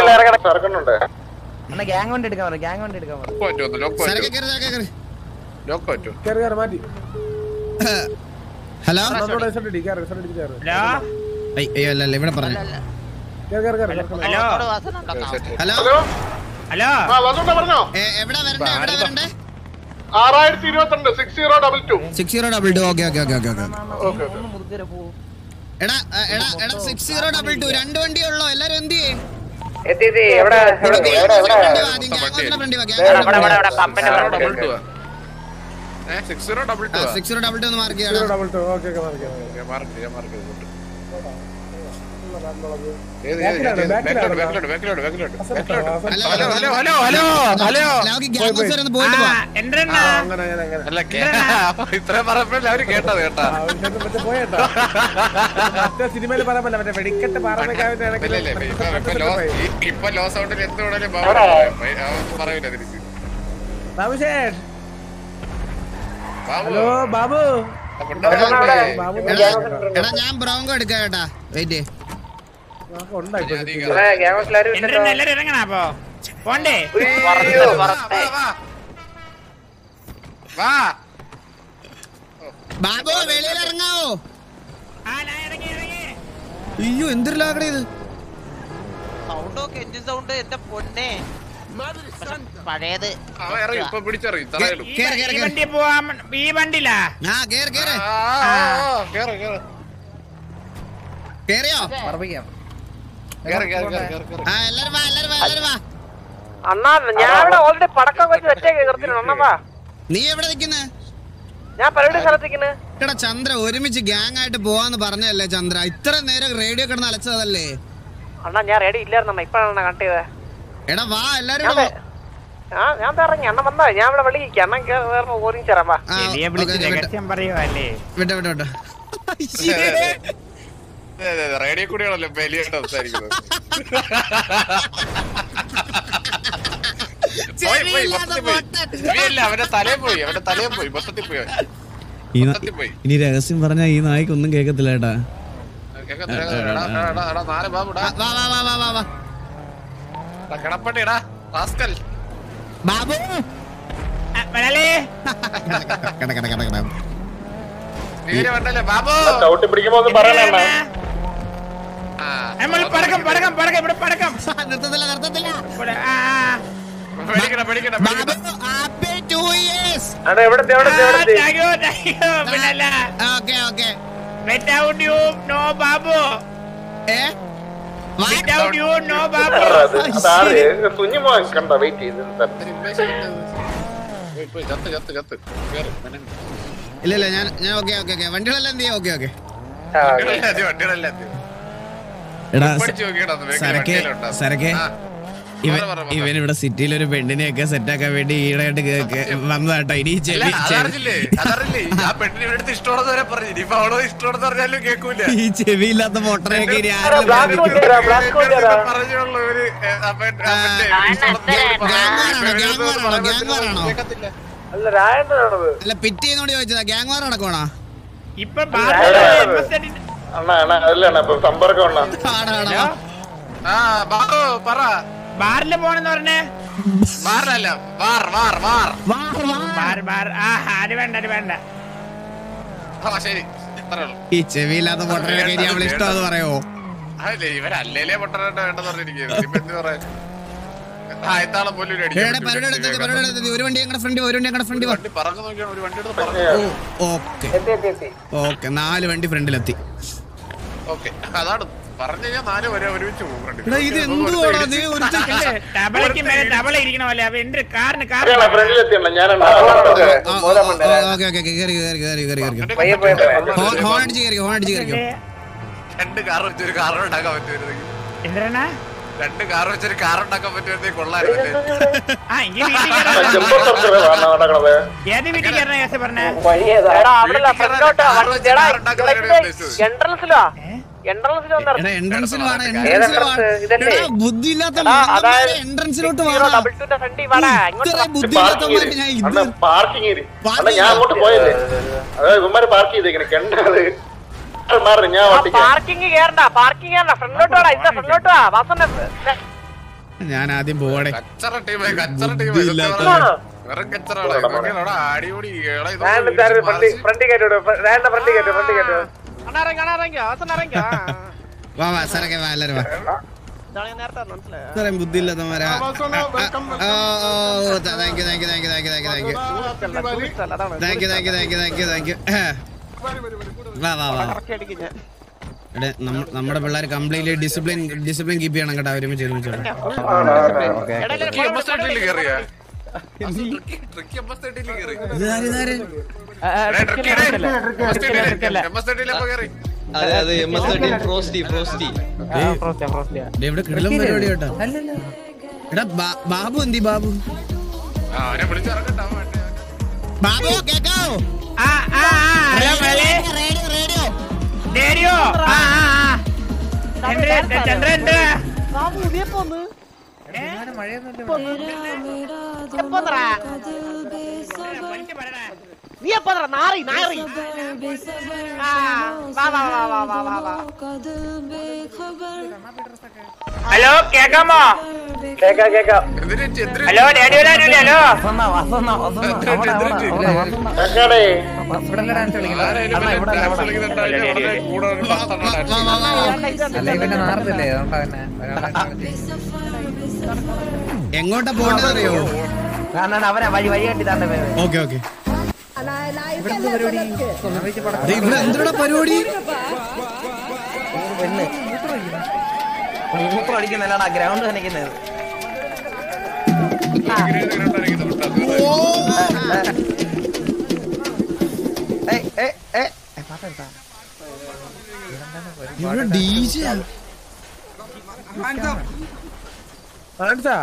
അണ്ണാ ഗ്യാങ് വണ്ടി എടുക്കാൻ പറഞ്ഞു ഗ്യാങ് വണ്ടി എടുക്കാൻ പറഞ്ഞു ലോക്ക് പറ്റുമോ ലോക്ക് സരക്കെ പറ്റുമോ കയറി സരക്കെ കയറി ലോക്ക് പറ്റുമോ കയറി കയറി മാറ്റി ഹലോ നമ്മുടെ റിസൾട്ട് ഇടി കയറി റിസൾട്ട് ഇടി കയറി ഹലോ അയ്യോ അല്ല അല്ല ഇവിടെ പറഞ്ഞു കയറി കയറി കയറി കയറി ഹലോ അവിടെ വാസന ഉണ്ടോ ഹലോ ഹലോ ആ വസുണ്ട പറഞ്ഞോ ഏ, എവിടെ വരണ്ടേ എവിടെ വരണ്ടേ ആറായിരത്തി ഇരുപത്തിരണ്ട് six zero double two six zero double two okay okay okay okay okay okay എടാ എ, എടാ എടാ സിക്സ് സീറോ ഡബിൾ ടു രണ്ട് വണ്ടിയേ ഉള്ളോ എല്ലാരും എന്ത് ചെയ്യേ എത്തി എത്തി എവിടെ ഡബിൾ ടു ഏ six zero double two six zero double two ഒന്ന് മാർക്ക് ചെയ്യണം ഡബിൾ ടു ഓക്കെ ഓക്കെ മാറിക്കാം മാർക്ക് ചെയ്യാം മാർക്ക് ചെയ്തോട്ട് ബാക്കിലാണ്, ബാക്കിലാണ്. ബാക്കിലോട്ട് ബാക്കിലോട്ട് ബാക്കിലോട്ട് അല്ല, hello hello hello hello hello നമുക്ക് ഗ്യാങ് ഹൗസ് വരെ ഒന്ന് പോയിട്ട് ആ, പോവാം എന്തെണ്ണ അങ്ങനെ അങ്ങനെ അങ്ങനെ അല്ല കേ- ഇത്രയും പറഞ്ഞപ്പോഴല്ലേ അവര് കേട്ടത് കേട്ടാ ആവശ്യത്തിന് മറ്റേ പോയേട്ടാ മറ്റേ സിനിമയിൽ പറയാൻ പറ്റില്ല മറ്റേ വെടിക്കെട്ട് പാറമേക്കാവിന്റെ ഇല്ല, ഇല്ല, ഇല്ല, ഇപ്പൊ- ഇപ്പൊ ലോ- ഈ- ഇപ്പൊ ലോ സൗണ്ടിൽ എന്ത് വേണേലും പറയൂല തിരിച്ച് ബാബുശേഷ് ബാബു, ഹലോ ബാബു അപ്പൊ ഉണ്ടാവും. ബാബു എടാ എടാ ഞാൻ ബ്രോങ്കോ എടുക്കാം കേട്ടാ വെയിറ്റ് ഉണ്ടായി ഞാൻ അധികം എന്തെണ്ണ എല്ലാരും ഇറങ്ങണ അപ്പൊ പോണ്ടേ വാ, വാ, വാ. വാ ബാബു വെളിയിൽ ഇറങ്ങാവോ ആ ഞാൻ ഇറങ്ങി ഇറങ്ങി അയ്യോ എന്തൊരു ലാഗട ഇത് സൗണ്ട് ഒക്കെ എഞ്ചിൻ സൗണ്ട് എന്റെ പൊന്നെ പക്ഷെ പഴയത് അവൻ ഇറങ്ങി ഇപ്പൊ പിടിച്ചറിയും തറയിലും ഈ കേറ്, വ- കേറ്, ഈ കേറ്. വണ്ടി പോവാൻ ഈ വണ്ടിയിലാ ആ കേറ് കേറ് ആ, ആ, ആ, കേറ് കേറ് കേറിയോ പറപ്പിക്കാം കേറ് കേറ് കേറ് കേറ് കേറ് ആ എല്ലാരും വാ എല്ലാരും വാ എല്ലാരും വാ അണ്ണാ ഞാൻ ഇവിടെ ഓൾറെഡി പടക്കം വെച്ച് വെച്ചേക്ക് നിർത്തിനു അണ്ണപ്പാ നീ എവിടെ നിൽക്കുന്നേ ഞാൻ പരിപാടി സ്ഥലത്തേക്കിന് എടാ ചന്ദ്ര ഒരുമിച്ച് ഗ്യാങ് ആയിട്ട് പോവാന്ന് പറഞ്ഞല്ലേ ചന്ദ്ര ഇത്ര നേരം റേഡിയോ കിടന്ന് അലച്ചതല്ലേ അണ്ണാ ഞാൻ റെഡി ഇല്ലായിരുന്നു അണ്ണാ ഇപ്പഴാണ് കട്ട് ചെയ്തത് എടാ വാ എല്ലാരും ഞാൻ ഇവിടെ ദേ- ആ ഞാൻ ദേ ഇറങ്ങി അണ്ണൻ വന്നാ ഞാൻ ഇവിടെ വിളിക്കാം അണ്ണൻ വേറെ ഓറിയും ചേരാം വാ ആ, ചെവിയെ ഓക്കേ, വിളിച്ച് ഓക്കേ, വിട്ടോ, രഹസ്യം പറയുവല്ലേ വിട്ടോ വിട്ടോ വിട്ടോ അതെ, അതെ, അതെ, റേഡിയോ കൂടിയാണല്ലോ ബലിയായിട്ട് സംസാരിക്കുന്നത് പോയി, പോയി, മൊത്തത്തിൽ പോയി. ഇവയല്ല, അവന്റെ തലയിൽ പോയി അവന്റെ തലയിൽ പോയി മൊത്തത്തിൽ പോയി അവൻ. മൊത്തത്തിൽ പോയി ഇനി രഹസ്യം പറഞ്ഞാ ഈ നായ്ക്ക് ഒന്നും കേക്കത്തില്ല ഏട്ടാ കേക്കത്തില്ല, എടാ, എടാ, എടാ, എടാ, നാല് ബാബുടാ വാ വാ വാ വാ വാ വാ എടാ, കിടപ്പട്ടിടാ റാസ്കൽ ബാബു മലയാളി കട കട കട കട തീരെ വേണ്ടല്ലേ ബാബു ചവിട്ടി പിടിക്കുമ്പോ ഒന്ന് പറയണ ആ, നമ്മൾ പടക്കം പടക്കം പടക്കം ഇവിടെ പടക്കം നിർത്തത്തില്ല നിർത്തത്തില്ല ഇവിടെ, ആ, ആ. പേടിക്കണ്ട പേടിക്കണ്ട ബാബു പേടിക്കണ്ട ഹാപ്പി ടു ഇയേഴ്സ് അണ്ണാ എവിടെ ആ, thank you, thank you. പിന്നല്ല okay okay without you no Babu ഏ without you no Babu അതാറ് Kunjumon കണ്ട വെയിറ്റ് ചെയ്ത് ഒരു impatient ഉണ്ട്. പോയി, പോയി, ചത്ത് ചത്ത് ചത്ത് കേറ്, മെനഞ്ഞ്. ഇല്ല ഇല്ല ഞാൻ ഞാൻ ഓക്കെ ഓക്കെ ഓക്കെ വണ്ടികളെല്ലാം എന്ത് ചെയ്യാം ഓക്കെ ഓക്കെ വണ്ടികളല്ലേ അത്, വണ്ടികളല്ലേ അത്. എടാ പഠിച്ച് നോക്കിയെടാ, അത് വേഗം സരക്കെ വണ്ടിയിലുണ്ടോ? സരക്കെ ആ. ഇവൻ പറ, പറ, പറ. ഇവൻ ഇവിടെ സിറ്റിയിൽ ഒരു പെണ്ണിനെയൊക്കെ സെറ്റാക്കാൻ വേണ്ടി ഈടായിട്ട് വന്നതാട്ടോ ഇനി അല്ല, ചെവി ചെവി അതറിഞ്ഞില്ലേ അതറിഞ്ഞില്ലേ ആ പെണ്ണിനെ ഇവിടുത്തെ ഇഷ്ടമാണെന്ന് വരെ പറഞ്ഞു ഇനിയിപ്പോ അവളോ ഇഷ്ടമാണെന്ന് പറഞ്ഞാലും കേൾക്കൂല ഈ ചെവിയില്ലാത്ത പൊട്ടനെയൊക്കെ ഇനി ആരെങ്കിലും ബ്ലാക്ക് വിളിക്കും. കൊണ്ടുവരാം പറഞ്ഞുള്ളൂ ഇവര് ഏ, ആ പെണ്ണ്- ആ പെണ്ണ് ആ, ഇഷ്ടമാണെന്ന് അണ്ണാ, പറഞ്ഞു. ഗ്യാങ് വാറാണോ? പെണ്ണിനെ ഗ്യാങ് വാറാണോ? പറഞ്ഞിട്ട് ഗ്യാങ് വാറാണോ? കേൾക്കത്തില്ല. അല്ല രായണ്ണനാണത് അല്ല പിറ്റ് ചെയ്യുന്നോട് ചോദിച്ചതാ ഗ്യാങ് വാർ നടക്കണോ ഇപ്പൊ ബാബു അണ്ണാ അണ്ണാ അല്ല അപ്പൊ സമ്പർക്കം ഉണ്ണ ആടാ ആടാ ആ ബാബു പറ ബാറിൽ പോണെന്ന് പറഞ്ഞേ വാറല്ല വാർ വാർ വാർ ബാർ ബാർ ആ അത് വേണ്ട അത് വേണ്ട ആ ശരി ഇത്രേ ഉള്ളൂ ഈ ചെവിയില്ലാത്ത പൊട്ടനെയൊക്കെ ഇനി അവൾ ഇഷ്ടമാന്ന് പറയോ അതല്ലേ ഇവരല്ലേലേ പൊട്ടനായിട്ട് വേണ്ടെന്ന് പറഞ്ഞിരിക്കുന്നു ഇനിയിപ്പോ എന്ത് പറയാൻ ആ എത്താളം പോലും ഒരു അടിക്കാൻ ഏടാ പറ്റൂല. പരിപാടി എടുത്തത് പരിപാടി എടുത്തത് ഒരു വണ്ടി ഞങ്ങളുടെ ഫ്രണ്ട് ഒരു വണ്ടി ഞങ്ങളുടെ ഫ്രണ്ട് വണ്ടി പറങ്ങുന്ന നോക്കിയാണ് ഒരു വണ്ടി എടുത്ത് പറഞ്ഞു ഓക്കെ ഓക്കെ നാല് വണ്ടി ഫ്രണ്ടിലെത്തി ഓക്കെ അതാണ് പറഞ്ഞു കഴിഞ്ഞാൽ നാല് വരെ ഒരുമിച്ച് പോകും വണ്ടി. എടാ ഇത് എന്തുവാടാ നീ ഒരുത്തൻ ടബളയ്ക്ക് മേലെ ടബള ഇരിക്കണ പോലെ അപ്പൊ എന്റെ കാറിന് കാർ ഫ്രണ്ടിലെത്തിയണ്ണ ഞാനെണ്ണ ഓക്കെ ഓക്കെ കേറി കേറി കേറി കേറി കേറി പയ്യെ പോയി പയ്യെ. ഹോൺ ഹോൺ അടിച്ച് കയറി ഹോൺ അടിച്ച് കയറിക്കോ രണ്ട് കാർ വെച്ചൊരു കാർ ഉണ്ടാക്കാൻ പറ്റുമായിരുന്നെങ്കിൽ എന്തിനാ രണ്ട് കാർ വെച്ചൊരു കാർ ഉണ്ടാക്കാൻ പറ്റുമായിരുന്നെങ്കിൽ കൊള്ളായിരുന്നു ആ ഈ വീട്ടിൽ കയറാൻ നടക്കണത് ഏത് വീട്ടിൽ കയറണ കേസ് പറഞ്ഞേ എടാ അവിടെ ഫ്രണ്ടോട്ടാ എടാ ഉദ്ദേശിച്ചത്. എൻട്രൻസിലാ എൻട്രൻസിൽ വന്നിറങ്ങി എടാ എൻട്രൻസിൽ വാടാ എൻട്രൻസിൽ വാടാ ഇതല്ലേ? എടാ ബുദ്ധിയില്ലാത്ത എടാ, അതായത് എൻട്രൻസിലോട്ട് സീറോ വാടാ ഡബിൾ ടുന്റെ ഫ്രണ്ടിൽ വാടാ ഇങ്ങോട്ട് ഇത്ര വാ. ബുദ്ധിയില്ലാത്തവന്മാരെ ഞാൻ ഇത് അണ്ണ പാർക്കിംഗ് അണ്ണ Parking ഞാൻ അങ്ങോട്ട് പോയല്ലേ അതായത് ഇവന്മാര് പാർക്ക് ചെയ്തേക്കണേ കണ്ടത് മാറി ഞാൻ ആ ഓട്ടിക്കാം പാർക്കിംഗ് കേറണ്ട പാർക്കിംഗ് കേറണ്ട ഫ്രണ്ടോട്ട് വാടാ ഇന്ന ഫ്രണ്ടോട്ട് വാ വാസന്റെ ഞാൻ ആദ്യം പോവാടെ കച്ചറ ടീമേ കച്ചറ ടീമേ ബുദ്ധിയില്ലാത്ത വെറും കച്ചറാണ് ഇതൊക്കെയാണോടാ അടിപൊളി എടാ ഇത് ഫ്രണ്ട് ഫ്രണ്ട് കേട്ടോ ഫ്രണ്ട് ഫ്രണ്ട് കേട്ടോ ഫ്രണ്ട് കേട്ടോ അണ്ണ ഇറങ്ങി അണ്ണ ഇറങ്ങി വാസൻ ഇറങ്ങി വാ വാ സരക്കെ വാ എല്ലാരും വാ ഇതാണ് ഞാൻ നേരത്തെ മനസ്സിലായോ ഇത്രയും ബുദ്ധിയില്ലാത്തമാരാ ഓ thank you thank you thank you thank you thank you thank you tourist അല്ല അതാണ് thank you thank you thank you thank you thank you വാ വാ വാ കറക്റ്റ് അടിക്കും ഞാൻ എടേ നമ്മ- നമ്മുടെ പിള്ളേർ കംപ്ലീറ്റ്ലി ഡിസിപ്ലിൻ ഡിസിപ്ലിൻ കീപ്പ് ചെയ്യണം കേട്ടോ ഒരുമിച്ച് ഒരുമിച്ച് എടാ, എടാ, ട്രിക്കി എടാ, എംബസ് തേർട്ടിയിൽ കയറിയാ ട്രിക്കി എംബസ് തേർട്ടിയിൽ കയറി ഇതാര് ഇതാര് എംബസ് തേർട്ടിയിലപ്പോ കയറി അതെ അതെ M S thirteen frosty frosty ദേ ഇവിടെ കിടലം പരിപാടി കേട്ടോ എടാ ബാ- ബാബു എന്തി ബാബു ആ അവനെ വിളിച്ചിറക്കട്ടെ അവൻ വേണ്ടേ ബാബു കേക്കാവോ ആ ആ ആ ഹലോ മലേ റേഡിയോ റേഡിയോ റേഡിയോ ആ ആ ആ ചന്ദ്ര ചന്ദ്ര ഉണ്ട് ബാബു നീ എപ്പോ വന്ന്? എപ്പോ വന്നെടാ? നീ എപ്പോ വന്നെടാ? നാറി നാറി ആ, വാ വാ വാ വാ വാ വാ വാ ഹലോ കേക്കാമോ കേക്കാം കേക്കാം എന്തിനാ എന്തിനാ ഹലോ റേഡിയോ ഹലോ വസന്ന വസന്ന വസന്ന അവിടെ അവിടെ കേക്കാടേ ആരെങ്കിലും ഇവനെ ഡാൻസ് കളിക്കുന്നുണ്ടായിട്ട് ഉടനെ കൂടെ ഒരു പത്തെണ്ണം ഡാൻസ് ചെയ്യും. എങ്ങോട്ടാ പോകേണ്ടത് അറിയോ കാരണം അവനെ വഴി വഴി കണ്ടി തന്നെ ഓക്കെ ഓക്കെ ഇവിടെ എന്തിനാ പരിപാടി പെണ്ണ് മൂത്രം അടിക്കുന്നല്ലടാ ഗ്രൗണ്ട് നനയ്ക്കുന്നത് ഗ്രേഡ് ഗ്രേഡ് ആയിരിക്കും വിട്ടാ. ഏയ് ഏയ് ഏയ് ഏ, പാട്ടെടുത്താ ഇവിടെ ഡീജെ കാണിച്ചാ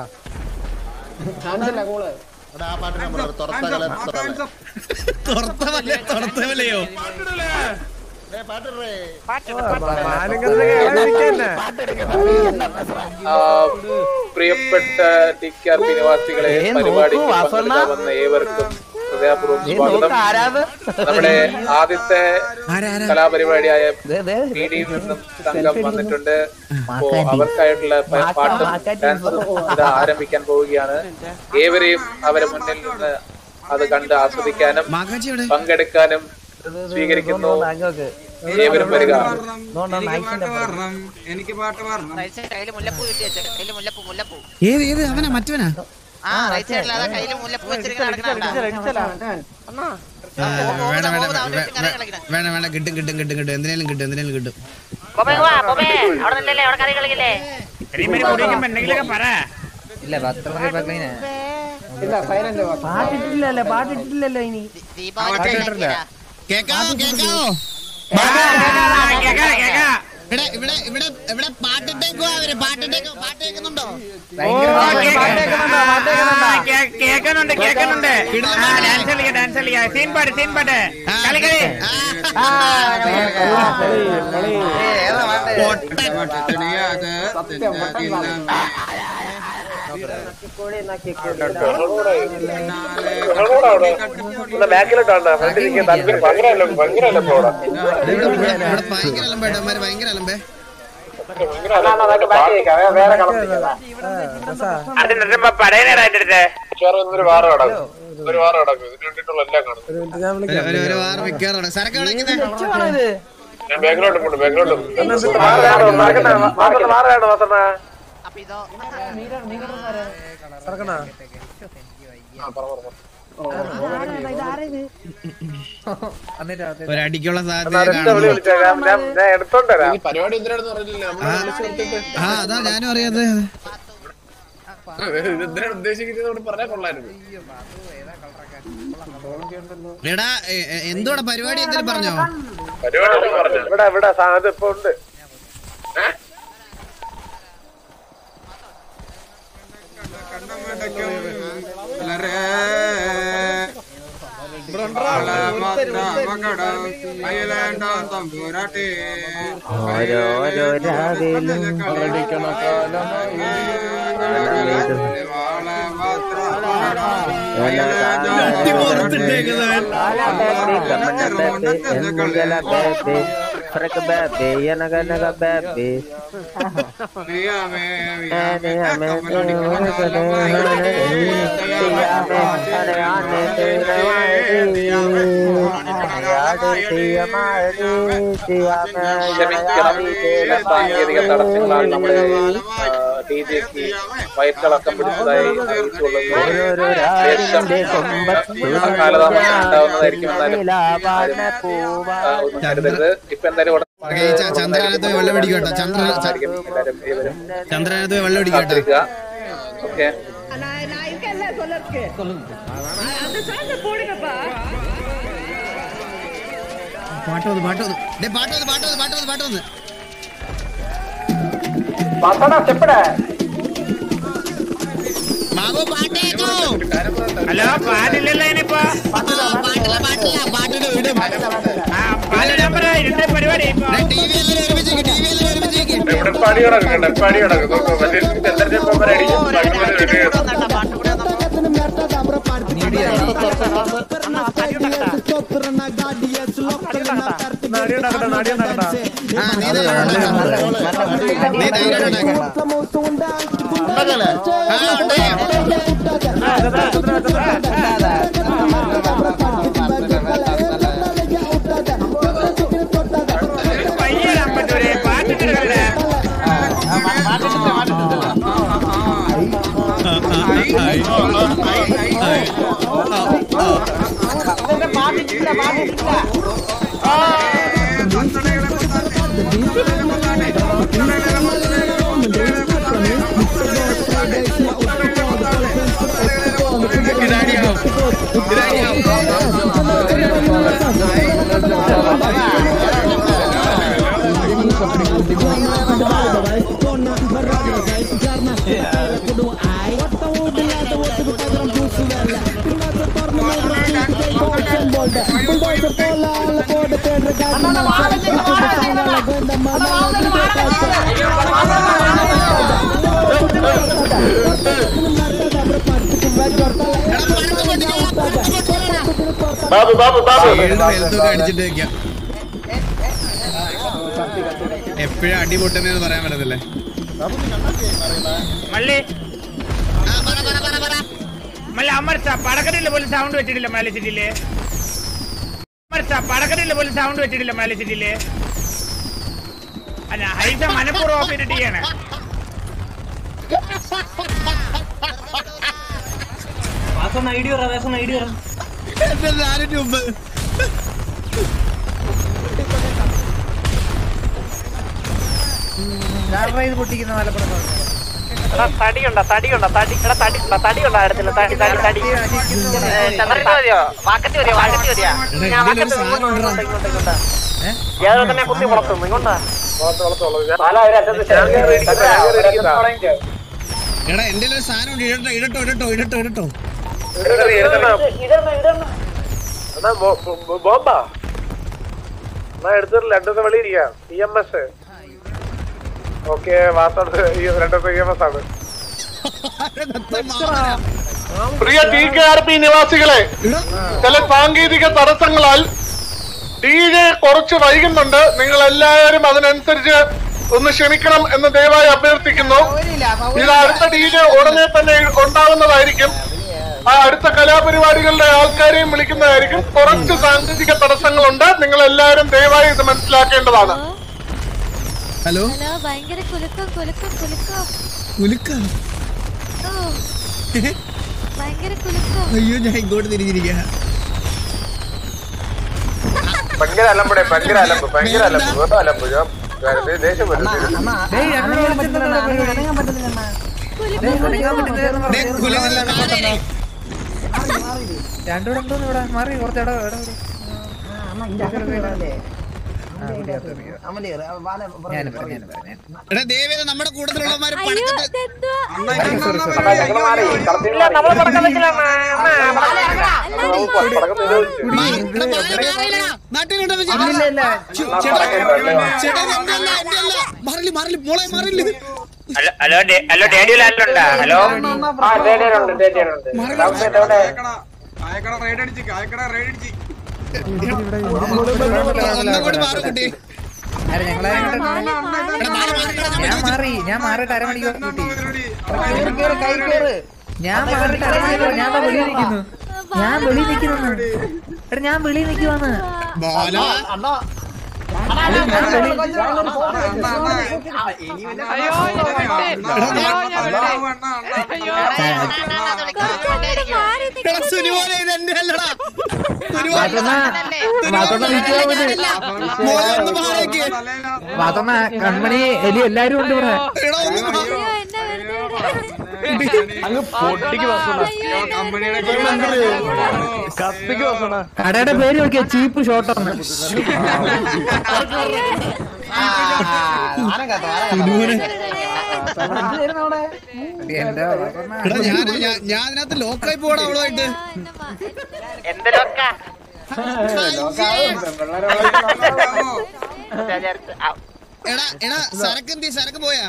തുറത്തവല്ലേ തുറത്തവല്ലയോ പ്രിയപ്പെട്ട ടി കെ ആർ പി നിവാസികളെ ഏ, പരിപാടിക്ക് നോക്കൂ, വാസണ്ണ. പങ്കെടുക്കാൻ വന്ന ഏവർക്കും ഹൃദയപൂർവ്വം ഏ, സ്വാഗതം നോക്ക് ആരാത് നമ്മുടെ ആദ്യത്തെ ആരാ ആരാ കലാപരിപാടിയായ ദേ, ദേ, പി ഡിയിൽ നിന്നും സംഘം വന്നിട്ടുണ്ട് അപ്പോ അവർക്കായിട്ടുള്ള പ- പാട്ടും ഡാൻസും ഇത് ആരംഭിക്കാൻ പോവുകയാണ് ഏവരെയും അവരെ മുന്നിൽ നിന്ന് അത് കണ്ട് ആസ്വദിക്കാനും മാകാച്ചി എവിടെ പങ്കെടുക്കാനും സ്വീകരിക്കുന്നു അങ്ങോട്ട് ഏവരും വരിക എനിക്ക് പാട്ട് പാടണം റൈറ്റ് സൈഡ് കയ്യില് മുല്ലപ്പൂ കിട്ടി വെച്ചേ കയ്യില് മുല്ലപ്പൂ മുല്ലപ്പൂ ഏത് ഏത് അവനാ മറ്റവനാ ആ റൈറ്റ് സൈഡിൽ അതാ കയ്യില് മുല്ലപ്പൂ വെച്ചിരിക്കുന്ന നടക്കണ അടിച്ചലാ അണ്ണാ ആ, വേണ്ട വേണ്ട വേ- വേ- വേണ്ട വേണ്ട കിട്ടും കിട്ടും കിട്ടും കിട്ടും എന്തിനേലും കിട്ടും എന്തിനേലും കിട്ടും ബൊബേ വാ ബൊബേ അവിടെ നിന്നല്ലേ അവിടെ കളി കളിക്കില്ലേ കരിമരി കുടിക്കുമ്പോ എന്തെങ്കിലുമൊക്കെ പറ പാട്ടിട്ടില്ലല്ലോ പാട്ടിട്ടില്ലല്ലോ ഇനി ദീപാവലി കേക്കാവോ കേക്കാവോ കേക്കാ കേക്കാ ഇവിടെ ഇവിടെ ഇവിടെ ഇവിടെ പാട്ടിട്ടേക്കോ അവര് പാട്ടിട്ടേക്കോ പാട്ട് കേൾക്കുന്നുണ്ടോ കേക്കുന്നുണ്ട് കേക്കുന്നുണ്ട് ആ ഡാൻസ് കളിക്കാം ഡാൻസ് കളിക്കാം സീൻ പാട്ട് സീൻ പാട്ട് കളി കളി ഏതാ പാട്ട് ബാക്കിലോട്ടാണ് ഫ്രണ്ടിരിക്കാൻ താല്പര്യം ഭയങ്കര ഭയങ്കര അവിടെ ഇവിടെ ഇവിടെ ഇവിടെ ഭയങ്കര അലമ്പേ ഇടമാര് ഭയങ്കര അലമ്പേ വേറെ കളത്തില്ല അതിന്റെ പടയനടാ എന്റെ അടുത്ത് ഒരു വാറ കിടക്കും ഒരു വാറ കിടക്കും ഇതിന് വേണ്ടിയിട്ടുള്ള എല്ലാം കാണും ഒരു മിനിറ്റ് ഞാൻ ഒരു വിളിക്കാം ഒരു- ഒരു വാറ് വെക്കാറുണ്ട് സരക്ക് എവിടെ നിൽക്കുന്നെ? കൊച്ചുവാണിത്. ഞാൻ ബാങ്കിലോട്ട് പോണ്ട് ബാങ്കിലോട്ട് അപ്പൊ ഇതോ സർക്കണ ഒരു അടിക്കുള്ള സാധ്യത കാണുന്നു എടുത്തോണ്ട് വരാം പരിപാടി എന്തിനാണെന്ന് പറഞ്ഞില്ല നമ്മൾ വിളിച്ചു നിർത്തിയിട്ട് ആ അതാ ഞാനും അറിയാതെ ഇത് എന്തിനാണ് ഉദ്ദേശിക്കുന്നത് പറഞ്ഞാൽ കൊള്ളായിരുന്നു എടാ എ- എ- എന്തുവാടാ പരിപാടി എന്തിനു പറഞ്ഞോ പരിപാടി ഒന്നും പറഞ്ഞില്ല. ഇവിടെ ഇവിടെ സാധനം ഇപ്പൊ ഉണ്ട് ഓരോരോ രാവിലും കുട്ടി പുറത്തിട്ടേക്കുന്നവൻ. കമനത്തേക്ക് എന്നുകളത്തേക്ക് Africa baby, naga naga baby. ക്ഷമിക്കണം ചില സാങ്കേതിക തടസ്സങ്ങളാൽ നമ്മുടെ ഡി ജെക്ക് വയറ്റിളക്കം പിടിച്ചതായി അറിയിച്ചുകൊള്ളുന്നു ശേഷം കാലതാമസം ഉണ്ടാവുന്നതായിരിക്കും എന്നാലും ആരും, ആ, ഒന്നും കരുതരുത് ഇപ്പൊ എന്തായാലും ഉടൻ ഓക്കേ, ഈ ച- ചന്ദ്രനകത്ത് പോയി വെള്ളം പിടിക്കട്ടോ ചന്ദ്ര ച- ആയിരിക്കും എല്ലാവരും ഏവരും ചന്ദ്രനകത്ത് പോയി വെള്ളം പിടിക്കട്ടോ കാത്തിരിക്കുക ഓക്കെ പാട്ട് വന്നു പാട്ട് വന്നു ഡേ പാട്ട് വന്നു പാട്ട് വന്നു പാട്ട് വന്നു പാട്ട് വന്നു ബാബു പാട്ട് കേൾക്കൂ ഹലോ പാടില്ലല്ലോ ഇനിയിപ്പോ പാട്ടില്ല പാട്ടില്ല പാട്ടിന്റെ വീട് ആ പാലിടാൻ പറ ഇരുട്ട പരിപാടി ഇപ്പൊ ടി വി എല്ലാം ഒരുമിച്ചേക്ക് ടി വി എല്ലാം ഒരുമിച്ചേക്ക് ഇവിടെ പടി കിടക്കും പടി കിടക്കും നോക്കൂ മറ്റേ ചന്ദ്രന്റെ മെമ്പർ അടിക്കും ആ നീ ധൈര്യം ഉണ്ടാക്ക്. നീ ധൈര്യം ഉണ്ടാക്ക്. ആ ഉണ്ടായി പയ്യടാൻ പറ്റൂലേ പാട്ട് കിടക്കല്ലേ ബാബു ബാബു ബാബു ഷീൽഡ് ഹെൽത്തൊക്കെ അടിച്ചിട്ട് വെക്കാം എപ്പോഴും അടി പൊട്ടുന്നതെന്ന് പറയാൻ പറ്റത്തില്ലേ മള്ളി ആ, പറ, പറ, പറ, പറ. മള്ളി അമർ സാ പടക്കടില്ല പോലും സൗണ്ട് വെച്ചിട്ടില്ല മലയാളി സിറ്റിയില് അമർ സാ പടക്കടില്ല പോലും സൗണ്ട് വെച്ചിട്ടില്ല മലയാളി സിറ്റിയില് അല്ല ഹൈസ മനഃപൂർവ്വം ഓഫ് ചെയ്തിട്ട് ചെയ്യണേ എന്റെ നാലിന് മുമ്പ് തടിയുണ്ടോ തടിയുണ്ടോ തടി എടാ തടി തടിയുണ്ടോ അടുത്തില്ല തടി തടി തടി ചന്ദ്രൻ മതിയോ വാക്കത്തി മതിയോ വാക്കത്തി മതിയോ ഞാൻ വാക്കത്തി ഇങ്ങോട്ട് ഇങ്ങോട്ട് ഇങ്ങോട്ട് ഏതോ തന്നെ കുത്തി വളർത്തുന്നു ഇങ്ങോട്ടാ എടാ എന്റെ ഒരു സാധനം ഉണ്ട് ഇടട്ടോ ഇടട്ടോ ഇടട്ടോ ഇടട്ടോ ഇടട്ടോ ബോംബാ എന്നാ എടുത്തിട്ടില്ല രണ്ടു ദിവസം വെളിയിരിക്കാം ഇ എം എസ് ഓക്കെ വാസോട് രണ്ടു ദിവസം ഇ എം എസ് ആണ് പ്രിയ ടി കെ ആർ പി നിവാസികളെ ചില സാങ്കേതിക തടസ്സങ്ങളാൽ ഡി ജെ കുറച്ച് വൈകുന്നുണ്ട് നിങ്ങൾ എല്ലാവരും അതിനനുസരിച്ച് ഒന്ന് ക്ഷമിക്കണം എന്ന് ദയവായി അഭ്യർത്ഥിക്കുന്നു ഇത് അടുത്ത ഡി ജെ ഉടനെ തന്നെ ഉണ്ടാവുന്നതായിരിക്കും ആ അടുത്ത കലാപരിപാടികളുടെ ആൾക്കാരെയും വിളിക്കുന്നതായിരിക്കും കുറച്ച് സാങ്കേതിക തടസ്സങ്ങളുണ്ട് നിങ്ങൾ എല്ലാവരും ദയവായി ഇത് മനസ്സിലാക്കേണ്ടതാണ് ഹലോ ഹലോ ഭയങ്കര കുലുക്കം കുലുക്കം കുലുക്കം കുലുക്ക ഓ ഭയങ്കര കുലുക്കം അയ്യോ ഞാൻ ഇങ്ങോട്ട് തിരിഞ്ഞിരിക്കുക ഭയങ്കര അലമ്പടെ ഭയങ്കര അലമ്പ് ഭയങ്കര അലമ്പ് വെറുതെ അലമ്പ് ഞാൻ വെറുതെ ദേഷ്യം വരുന്നു ദേ, കുലുങ്ങല്ല, മാറി. എടാ ദേവേദ നമ്മുടെ കൂട്ടത്തിലുള്ളവന്മാര് അയ്യോ പടക്കത്തെ ഇതെന്തുവാ? ഇല്ല നമ്മള് പടക്കം വെച്ചില്ല മാറി, എടാ, മാറി, മാറിയില്ലടാ. നാട്ടിലുണ്ടോ വെച്ച്? ചെ- ചേട്ടാ, ചേട്ടാ, ഇത് എന്റെ അല്ല, എന്റെ അല്ല. മാറില്ല, മാറില്ല, മോളെ മാറില്ല ഇത്. ഹലോ ഹലോ ഡേ- ഹലോ ഡേഡി ലാലുണ്ടോ ഹലോ ഒന്നങ്ങോട്ട് മാറ് കുട്ടി. അരെ ഞങ്ങളെ ഞാൻ മാറി ഞാൻ മാറിയിട്ട് അരമണിക്കൂർ കിട്ടി കൈ കയറ് ഞാൻ മാറിയിട്ട് അരമണിക്കൂർ ഞാൻ ദാ വെളിയിൽ നിൽക്കുന്നു ഞാൻ വെളിയിൽ നിൽക്കുന്നു എടാ ഞാൻ വെളിയിൽ നിൽക്കുവാന്ന് ബോലോ എടാ സുനിമോനെ ഇത് എന്റെ അല്ലടാ സുനിമോനെ മോനെ ഒന്ന് മാറിയേക്ക് വാത്തമ്മ കൺമണി എലി എല്ലാരും ഉണ്ട് ഇവിടെ എടാ ഒന്ന് മാ- അയ്യോ എന്നെ വെറുതെ കടയുടെ പേര് നോക്കിയ ചീപ്പ് ഷോട്ടാണ് എന്റെ വാത്തമ്മ. എടാ ഞാൻ ഞാൻ- ഞാൻ അതിനകത്ത് ലോക്കായി പോടാ അവളുമായിട്ട് എന്ത് ലോക്ക എടാ എടാ സരക്ക് എന്തി സരക്ക് പോയാ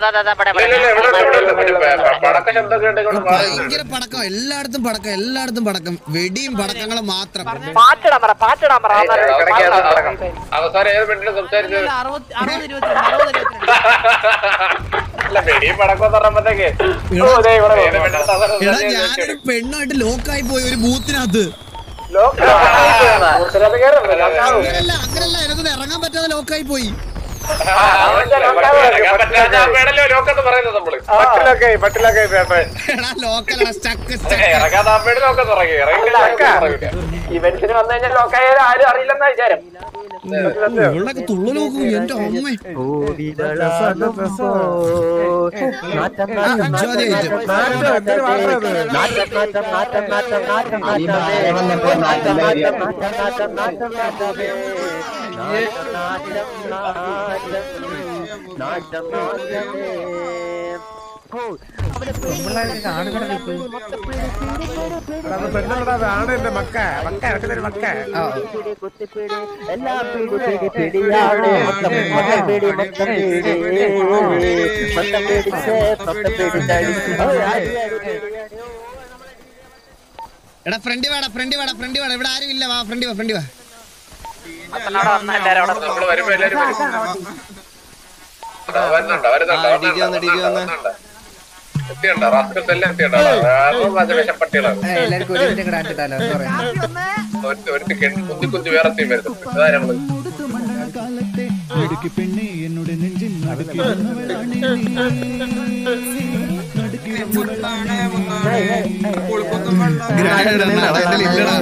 പടക്ക ശബ്ദം കേട്ടുകൊണ്ട് ഭയങ്കര പടക്കം എല്ലായിടത്തും പടക്കം എല്ലായിടത്തും പടക്കം വെടിയും പടക്കങ്ങളും മാത്രം പാച്ചിടാൻ പറ പാച്ചിടാൻ പറ അവസാനം ഏത് പെണ്ണിനും സംസാരിച്ചത് അറുപത് അറുപത് ഇരുപത്തിരണ്ട് അറുപത് ഇരുപത്തിരണ്ട് അല്ല വെടിയും പടക്കം പറയുമ്പോഴത്തേക്ക് ഏത് പെണ്ണിനും സാധാരണ എടാ ഞാനൊരു പെണ്ണായിട്ട് ലോക്കായി പോയി ഒരു ബൂത്തിനകത്ത് അങ്ങനല്ല അങ്ങനല്ല എനിക്കൊന്ന് ഇറങ്ങാൻ പറ്റാതെ ലോക്കായി പോയി ലോക്കത്ത് പറയുന്നത് നമ്മള് പട്ടിലൊക്കെ പട്ടിലൊക്കെ എടാ ലോക്കലടാ സ്റ്റക്ക് സ്റ്റക്ക് ഇറങ്ങാതെ അമ്മയുടെ ലോക്കത്ത് ഇറങ്ങി ഇറങ്ങി ഇവന്റിന് വന്നു കഴിഞ്ഞാൽ ലോക്കായാലും ആരും അറിയില്ലെന്ന വിചാരം ഇവളുടെയൊക്കെ തുള്ളു നോക്കൂ എന്റെ അമ്മ ഇജ്ജാതി ഐറ്റം പെണ്ണല്ലടാ ആണ് എന്റെ മക്ക മക്ക എന്റെ മക്ക എടാ ഫ്രണ്ടി വാടാ ഫ്രണ്ടി വാടാ ഫ്രണ്ടി വാടാ ഇവിടെ ആരും ഇല്ല വാ ഫ്രണ്ടി വാ ഫ്രണ്ടി വാ നമ്മള് വരുമ്പോ എല്ലാരും വരുന്നുണ്ടോ വരുന്നുണ്ടോ ഇടിക്ക് വന്ന്, ഇടിക്ക് വന്ന്. എത്തിയുണ്ടോ റാസ്കസ് എല്ലാം എത്തിയുണ്ടോ വിഷപ്പട്ടികളാണ് എല്ലാവർക്കും ഒരു മിനിറ്റ് കാണിച്ചിട്ടാലോ എന്താ പറയാ ഒരു ഒരു കുന്തി കുന്തി വേറെ ടീം വരുന്നുണ്ട് അതാ നമ്മള് ഗ്രാൻഡ് ഇടണ്ട, അതാ ഇതിൽ ഇല്ലടാ.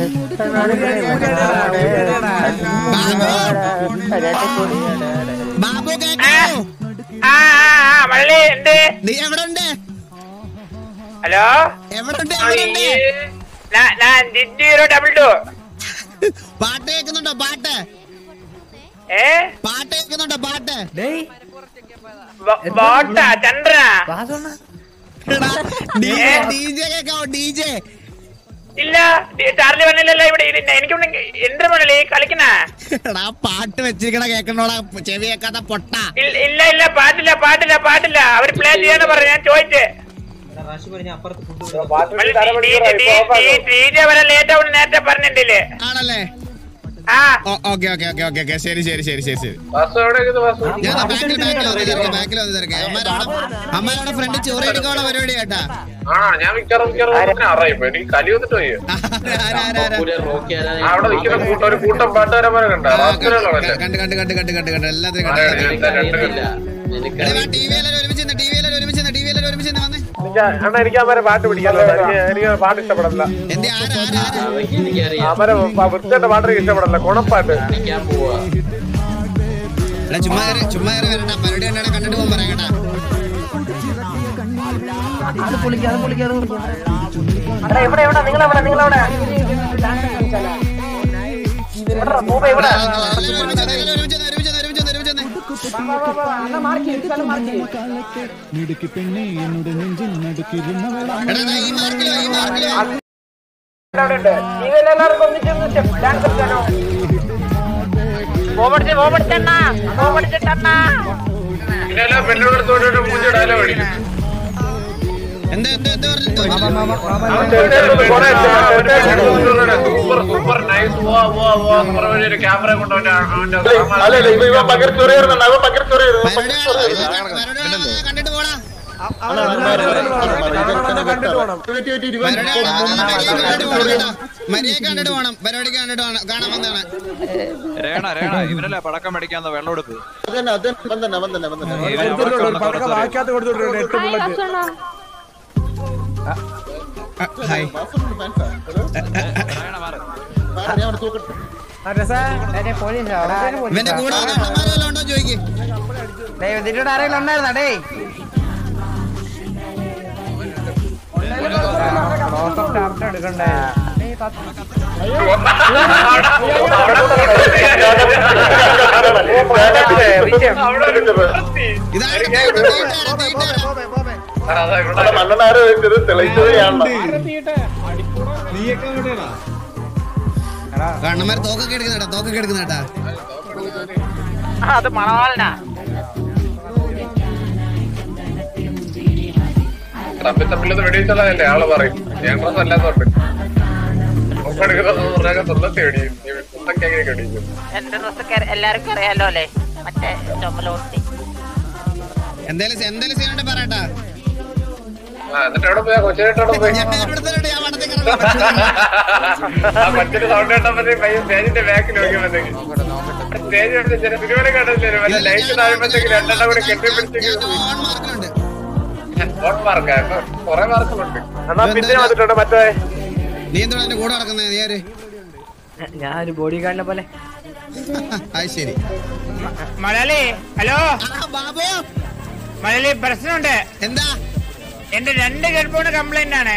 ബാബു കേട്ടോ ആ ആ, ആ, മള്ളി എന്ത് നീ എവിടെ ഉണ്ട് ഹലോ എവിടെ ഉണ്ട് എവിടെ ഉണ്ട് ഞാൻ ഞാൻ ജിജീറോ ഡബിൾ ടു പാട്ട് കേൾക്കുന്നുണ്ടോ പാട്ട് ഏ പാട്ട് കേൾക്കുന്നുണ്ടോ പാട്ട് ഡേയ് ബോട്ടാ ചന്ദ്ര വാസണ്ണ ഡിജെ ഡിജെ കേക്കാവോ ഡിജെ ഇല്ല ഡി- ചാർലി പറഞ്ഞില്ലല്ലോ ഇവിടെ ഇരുന്ന് എനിക്കൊന്ന് എന്ത് മണലി കളിക്കണ എടാ പാട്ട് വെച്ചിരിക്കണ കേക്കണോടാ ചെവി കേക്കാത്ത പൊട്ട ഇല്ല ഇല്ല പാട്ടില്ല പാട്ടില്ല പാട്ടില്ല അവര് പ്ലേ ചെയ്യാന്ന് പറഞ്ഞു ഞാൻ ചോദിച്ചേ ഡീജെ വരെ ലേറ്റ് ആവുന്ന നേരത്തെ പറഞ്ഞിട്ടില്ലേ ആണല്ലേ ആ okay okay okay okay okay ശരി ശരി ശരി ശരി ശരി വാസു എവിടെ ഇരിക്കുന്നു വാസു ഞാൻ ബാക്കിൽ ബാക്കിൽ വന്ന് തിരക്കാം ബാക്കിൽ വന്ന് തിരക്കാം അമ്മാരവിടെ അമ്മാരവിടെ ഫ്രണ്ട് ചോറ് എടുക്കാനുള്ള പരിപാടി കേട്ടാ ആ ഞാൻ മിക്കവാറും മിക്കവാറും അറിയിപ്പോ എനിക്ക് കലി വന്നിട്ട് പോയി ആരാ, ആരാ, ആരാ? അവിടെ നിൽക്കുന്ന കൂട്ടം ഒരു കൂട്ടം പാട്ടുകാരന്മാരെ കണ്ട ആ, റാസ്കലുകളാണല്ലേ കണ്ട് കണ്ട് കണ്ട് കണ്ട് കണ്ട് കണ്ട് എല്ലാത്തിനും കണ്ട് എല്ലാത്തിനും കണ്ട്. എടാ, ടി വി എല്ലാവരും ഒരുമിച്ച് ടി വി എല്ലാവരും ഒരുമിച്ച് ടി വി എല്ലാവരും ഒരുമിച്ച് വന്നേ അണ്ണാ എനിക്ക് അവരെ പാട്ട് പിടിക്കാല്ലോ എനിക്ക് എനിക്ക് പാട്ട് ഇഷ്ടപ്പെടില്ല എന്തേ ആരാ ആരാ ആരാ അവരെ വൃത്തിയുടെ പാട്ട് എനിക്ക് ഇഷ്ടപ്പെടില്ല കുണപ്പാട്ട് എടാ ചുമ്മാ കയറി ചുമ്മാ കയറി വരണ്ട പരിപാടി കണ്ടാ കണ്ടിട്ട് പോകാൻ പറയാം കേട്ടാ അത് പൊളിക്കാം അത് പൊളിക്കാം അത് പൊളിക്കാം എവിടെ എവിടെ നിങ്ങളെവിടെ നിങ്ങളെവിടെ എടാ, എല്ലാവരും ഒരുമിച്ച് വന്നേ, എല്ലാവരും ഒരുമിച്ച് വന്നേ, ഒരുമിച്ച് വന്നേ, ഒരുമിച്ച് വന്നേ, ഒരുമിച്ച് വന്നേ. എടാ, ദാ ഈ മാർക്കിലോ ഈ മാർക്കിലോ ഓമടിച്ച് ഓമടിച്ചണ്ണ ഓമടിച്ചിട്ടണ്ണ പിന്നെ എല്ലാം പെണ്ണോട് തോന്നിട്ട് മൂഞ്ച ഡയലോഗ് അടിക്കും എന്താ എന്താ എന്താ പറഞ്ഞു അല്ലല്ല ഇവ ഇവ പകർച്ചൊറിയായിരുന്നുണ്ട് അവ പകർച്ചൊറിയായിരുന്നു കണ്ടിട്ട് പോടാ കണ്ടിട്ട് പോണം മര്യാദ കണ്ടിട്ട് പോണം പരിപാടി കണ്ടിട്ട് പോണം കാണാൻ വന്നതാണ് രേണ രേണ ഇവനല്ലേ പടക്കം മേടിക്കാന്ന വെള്ളം എടുപ്പ് പക്ക വാക്കാത്ത കൊടുത്തിട്ടുണ്ട് എട്ട് ഹായ് ബുള്ളറ്റ് ഭക്ഷണ ഹായ് രേണ മാറ് ഇവന്റെ കൂടെ വന്ന അണ്ണന്മാര് വല്ലതും ഉണ്ടോ ചോദിക്ക് ഇതിലൂടെ ആരെങ്കിലും ഉണ്ടായിരുന്നോ ഡേ ഇതാണ് തീറ്റ, തീറ്റ. മണ്ണനാരോ വെച്ചത് തെളിയിച്ചതാണല്ലോ കണ്ണന്മാര് തോക്കൊക്കെ എടുക്കുന്നേട്ടാ തോക്കൊക്കെ എടുക്കുന്നേട്ടാ ആ, അത് മണവാളനാ തമ്മിൽ തമ്മിലത് വെടിയിച്ചതല്ലേ ആള് പറയും ഞാൻ ഡ്രസ് അല്ലാത്തോണ്ട് തുള്ളത്തെ വെടിയും തുള്ളൊക്കെ എങ്ങനെയൊക്കെ വെടിയും എന്റെ ഡ്രസ് എല്ലാവർക്കും അറിയാലോ അല്ലേ മറ്റേ ചുമലോട്ടി എന്തായാലും എന്തായാലും സീനുണ്ടെ പറയട്ടാ ആ എന്നിട്ട് എവിടെ പോയാ കൊച്ചിനോടെ പോയി ഞാൻ ഇവിടെ തന്നെ ഞാൻ വടത്തെ കിടന്നു ആ മറ്റൊരു സൗണ്ട് കേട്ടപ്പോ പയ്യൻ സ്റ്റേജിന്റെ ബാക്കിൽ നോക്കിയപ്പോഴത്തേക്ക് സ്റ്റേജ് എടുത്ത് ചില സിനിമയുടെ കണ്ടില്ലേ വല്ല ലൈറ്റ് താഴുമ്പോഴത്തേക്ക് രണ്ടെണ്ണം കൂടി കെട്ടിപ്പിടിച്ചേക്ക് ഓൺ മാർക്കിലുണ്ട് വോട്ട് മാർക്ക് കൊറേ മാർക്കുകളുണ്ട് എന്നാ പിന്നെ വന്നിട്ടുണ്ട് മറ്റേ നീ എന്താണ് എന്റെ കൂടെ നടക്കുന്നത് നീ ആര് ഞാനൊരു ബോഡി ഗാർഡിനെ പോലെ അത് ശരി മലയാളി ഹലോ ആ, ബാബു മലയാളി പ്രശ്നമുണ്ട് എന്താ എന്റെ രണ്ട് ഹെഡ്ഫോൺ കംപ്ലൈന്റ് ആണ്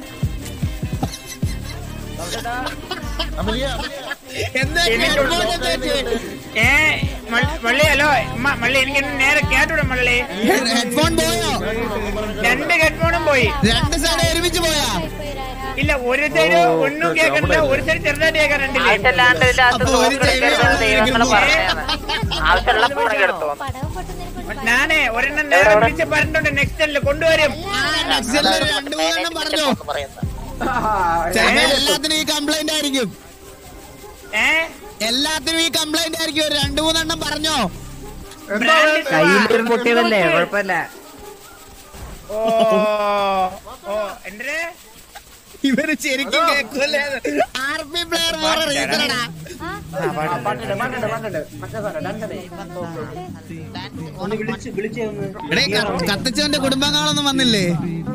എന്താ headphone എന്താ പറ്റിയെ? ഏ മ- മള്ളി ഹലോ ഉമ്മ, മള്ളി എനിക്ക് നേരെ കേട്ടൂടെ മള്ളി ഹെഡ്ഫോൺ പോയോ രണ്ട് ഹെഡ്ഫോണും പോയി രണ്ട് സൈഡ് ഒരുമിച്ച് പോയാ ഇല്ല ഒരു സൈഡ് ഒന്നും കേൾക്കണ്ട ഒരു സൈഡ് ചെറുതായിട്ട് കേൾക്കാനുണ്ടില്ലേ ആവശ്യമില്ലാണ്ട് ഇതിനകത്ത് അപ്പൊ ഒരു നോക്കിയെടുക്കരുതെന്ന് ദൈവങ്ങൾ പറഞ്ഞതാണ് ആവശ്യമുള്ള ഫോണെങ്കിൽ എടുത്തോ പടവും പൊട്ടുന്നതിനെ കുറിച്ച് ഞാനേ ഒരെണ്ണം നേരെ വിളിച്ച് പറഞ്ഞിട്ടുണ്ട് നെക്സ്റ്റ് അല്ലേ കൊണ്ടുവരും ആ, next ല് രണ്ട് മൂന്നെണ്ണം പറഞ്ഞോ ചിലപ്പോ എല്ലാത്തിനും ഈ കംപ്ലൈന്റ് ആയിരിക്കും ഏ എല്ലാത്തിനും ഈ കംപ്ലൈന്റ് ആയിരിക്കും ഒരു രണ്ട് മൂന്നെണ്ണം പറഞ്ഞോ കയ്യിലൊരു പൊട്ടിയതല്ലേ കുഴപ്പമില്ല ഓ ഓ എന്റെ ഇവര് ശരിക്കും കേൾക്കൂലേ ആർ പി പ്ലെയർ മോറെ റീസണടാ എടേ കത്തിച്ചവന്റെ കുടുംബാംഗങ്ങളൊന്നും വന്നില്ലേ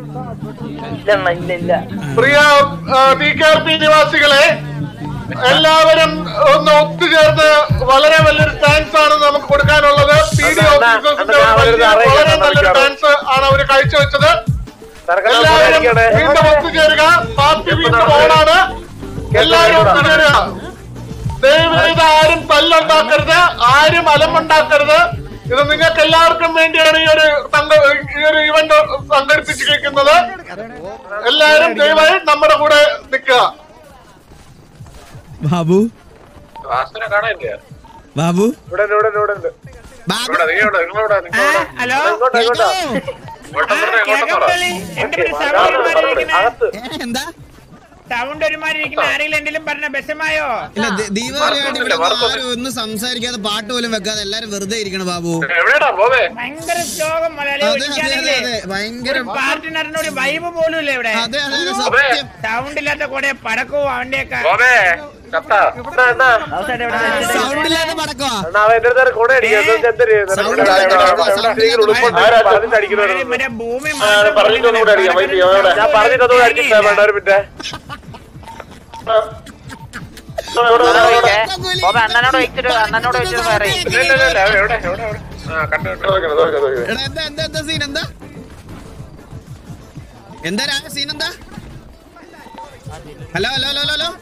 പ്രിയ ബി കെ ആർ പി നിവാസികളെ എല്ലാവരും ഒന്ന് ഒത്തുചേർന്ന് വളരെ വലിയൊരു താങ്ക്സ് ആണ് നമുക്ക് കൊടുക്കാനുള്ളത് പി ഡി ഓഫീസേഴ്സിന്റെ വളരെ നല്ലൊരു താങ്ക്സ് ആണ് അവർ കാഴ്ചവെച്ചത് എല്ലാവരും വീണ്ടും ഒത്തുചേരുക പാർട്ടി വീണ്ടും ഓണാണ് എല്ലാവരും ഒത്തുചേരുക ദയവ് ചെയ്ത് ആരും തല്ലുണ്ടാക്കരുത് ആരും അലമുണ്ടാക്കരുത് ഇത് നിങ്ങൾക്ക് എല്ലാവർക്കും വേണ്ടിയാണ് ഈ ഒരു സംഘ- ഈ ഒരു ഇവന്റ് സംഘടിപ്പിച്ചിരിക്കുന്നത് എല്ലാവരും ദയവായി നമ്മുടെ കൂടെ നിൽക്കുക ബാബു വാസന കാണാനില്ല ബാബു ഇവിടെ ഇവിടെ ഇവിടെ ഉണ്ട് ബാബു ഇവിടെ നീ ഇവിടെ നിങ്ങളിവിടെ ആ, ഹലോ ഇങ്ങോട്ടാ ഇങ്ങോട്ടാ ഇങ്ങോട്ടാ പറഞ്ഞേ കേൾക്കാൻ ഇങ്ങോട്ടാ മള്ളി എന്റെ പേര് സൗണ്ട് ഒരുമാതിരി ഏ, എന്താ സൗണ്ട് ഒരുമാതിരി ഇരിക്കുന്ന ആരെങ്കിലും എന്തെങ്കിലും പറഞ്ഞ ബെസമായോ ഇല്ല ദീ- ദീപാവലിയായിട്ട് ഇവിടെ ആരും ഒന്നും സംസാരിക്കാതെ പാട്ട് പോലും വെക്കാതെ എല്ലാരും വെറുതെ ഇരിക്കണം ബാബു എവിടെയാടാ പോവേ ഭയങ്കര ശ്ലോകം മലയാളി അതെ അതെ അതെ ഒഴിക്കാണെങ്കിലേ അതെ ഭയങ്കര പാർട്ടിനറിന് ഒരു വൈബ് പോലും ഇല്ല ഇവിടെ അതെ അതെ അതെ സത്യം സൗണ്ട് ഇല്ലാത്ത കൂടെ പടക്കവും അവന്റെയൊക്കെ പോവേ കത്താ സൗണ്ട് ഇല്ലാതെ പടക്കവാ മറ്റേ ഭൂമി പറഞ്ഞിട്ടൊന്നുകൂടെ അടിക്കാം വൈകി എവിടെ ഞാൻ പറഞ്ഞിട്ടൊന്നുകൂടെ അടിച്ചിട്ട് വേണ്ട ഒരു മിനിറ്റ് ബോബ അണ്ണനോട് വെച്ചിട്ട് അണ്ണനോട് വെച്ചിട്ട് പറയും ഇല്ല ഇല്ല ഇല്ല എവിടെ എവിടെ എവിടെ ആ കണ്ടു കണ്ടു എടാ എന്താ എന്താ എന്താ സീൻ എന്താ എന്താ രാ സീൻ എന്താ hello hello hello hello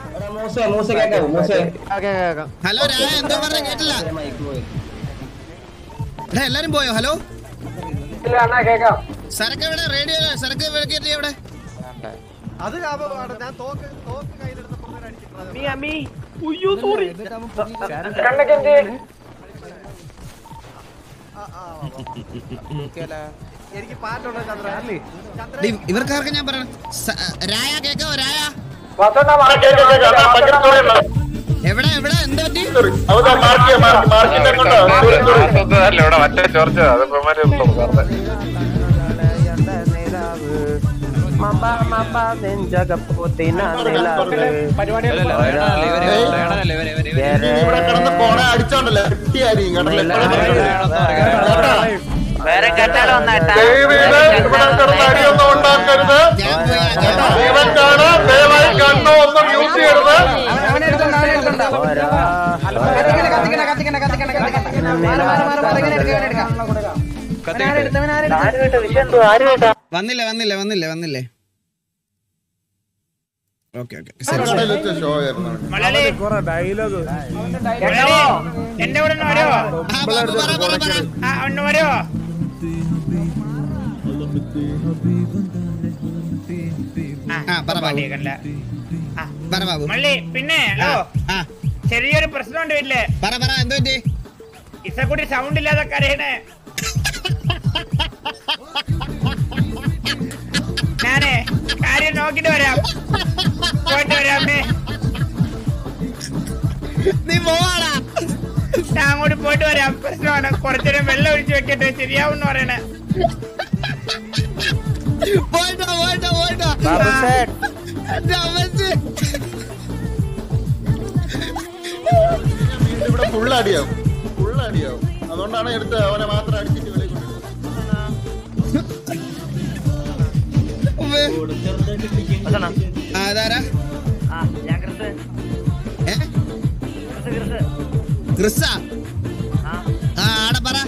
hello രാ എന്തോ പറഞ്ഞ കേട്ടില്ല എടാ എല്ലാരും പോയോ ഹലോ സരക്ക് എവിടെ റേഡിയോ സരക്ക് വിളക്കിയിട്ട് എവിടെ എനിക്ക് പാട്ടുണ്ടോ ചന്ദ്ര ഡി, ഇവർക്കാർക്ക് ഞാൻ പറയണം സ- രായ കേക്കോ രായ എവിടെ എവിടെ എന്താ പറ്റി ഇവിടെ മറ്റേ ചോർച്ച അതിപ്പോ ഇവിടെ കിടന്ന് പോണെ അടിച്ചോണ്ടല്ലേ കിട്ടിയായിരിക്കും വേറെ കേട്ടാലോ ഒന്നായിട്ടാ ദയവീത് ഇവിടെ കിടന്ന് അടിയൊന്നും ഉണ്ടാക്കരുത് ഇവന്റാണ് ദയവായി കണ്ണോ ഒന്നും യൂസ് ചെയ്യരുത് അവനെ എടുത്തോണ്ട് അവനെ എടുത്തോണ്ട് കത്തിക്കണ കത്തിക്കണ കത്തിക്കണ കത്തിക്കണ മാറി മാറി മാറി മാറി ഇങ്ങനെ എടുക്കാം ഇങ്ങനെ എടുക്കാം അവനാരെടുത്തവൻ ആരെടുത്തു വന്നില്ല വന്നില്ല വന്നില്ല വന്നില്ലേ ഓക്കെ ഓക്കെ ഷോ ആയിരുന്നു മലയാളി കൊറേ ഡയലോഗ് മലയാളി എന്റെ കൂടെ ഒന്ന് വരുമോ ആ ഒന്ന് വരുമോ ആ പറ ബാബു പാടിയേക്കല്ല ആ പറ ബാബു മള്ളി പിന്നെ ഹലോ ആ ചെറിയൊരു പ്രശ്നമുണ്ട് വീട്ടില് പറ പറ എന്തോ പറ്റി ഇസക്കുട്ടി സൗണ്ട് ഇല്ലാതെ കരയണേ ഞാനേ കാര്യം നോക്കിട്ട് വരാം പോയിട്ട് വരാമേ നീ പോവാടാ ഞാൻ അങ്ങോട്ട് പോയിട്ട് വരാം പ്രശ്നമാണ് കുറച്ചേരം വെള്ളം ഒഴിച്ച് വെക്കട്ടെ ശരിയാവും പറയണേ പോയിട്ടോ പോയിട്ടോ പോയിട്ടോ എന്റെ അമ്മച്ചി. ഇവിടെ ഫുൾ അടിയാവും ഫുൾ അടിയാവും അതുകൊണ്ടാണ് എടുത്ത് അവനെ മാത്രം അടിച്ചിട്ട് വെളിയിൽ കൊണ്ടുവരുന്നത്. ഉവ്വ്. ആ, അതാരാ ഏ? ക്രിസ്സാ ആ ആടെ പറ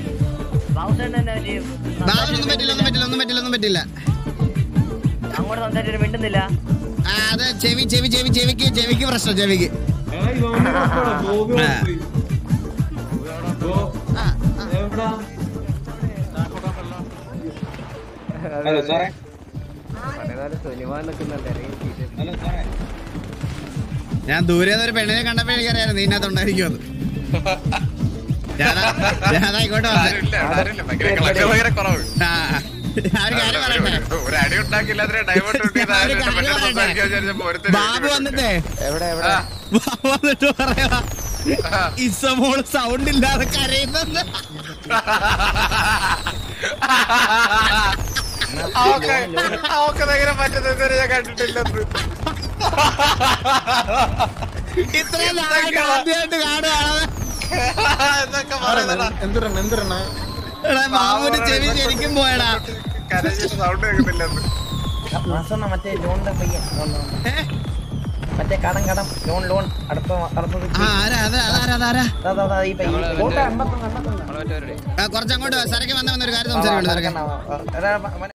ബാബുനൊന്നും പറ്റില്ല ഒന്നും പറ്റില്ല ഒന്നും പറ്റില്ല ഒന്നും പറ്റില്ല അങ്ങോട്ട് സംസാരിച്ചിട്ട് മിണ്ടുന്നില്ല ആ അതെ ചെവി ചെവി ചെവി ചെവിക്ക് ചെവിക്ക് പ്രശ്നം ചെവിക്ക് ആ. ഞാൻ ദൂരെ ഒരു പെണ്ണിനെ കണ്ടപ്പോ എനിക്കറിയാം നീ ഇതിനകത്ത് ഉണ്ടായിരിക്കുമെന്ന് ഞാനാ ഞാനാ ഇങ്ങോട്ട് വന്നേ ആ ഞാൻ ഒരു കാര്യം പറയട്ടെ ഒരു അടി ഉണ്ടാക്കില്ല അതിനെ ഡൈവേർട്ട് ഒരു കാര്യം പറയട്ടെ. ബാബു വന്നിട്ടേ ബാബു വന്നിട്ട് പറയാ ഇസമോള് സൗണ്ട് ഇല്ലാതെ കരയുന്നെന്ന് അവക്ക് ഭയങ്കര പറ്റുന്നത് ഞാൻ കണ്ടിട്ടില്ലെന്ന് ഇത്രയും നാളായിട്ട് ആദ്യമായിട്ട് കാണുകയാണ് എന്നൊക്കെ ആരെണ്ണ? എന്തിരെണ്ണ എന്തിരെണ്ണ എടാ ബാബുവിന്റെ ചെവി ശരിക്കും പോയടാ കരഞ്ഞിട്ട് സൗണ്ട് കേൾക്കുന്നില്ലെന്ന് മറ്റേ ലോണിന്റെ പയ്യൻ മറ്റേ കടം കടം ലോൺ ലോൺ അടുത്ത അടുത്തത് ആ ആരാ അതാ അതാരാ അതാരാ ദാ, ദാ, ദാ, ഈ പയ്യൻ ആ, കുറച്ചങ്ങോട്ട് വാ. സരക്ക് വന്ന വന്നൊരു കാര്യം സംസാരിക്കണ്ട സരക്ക് എടാ, മ-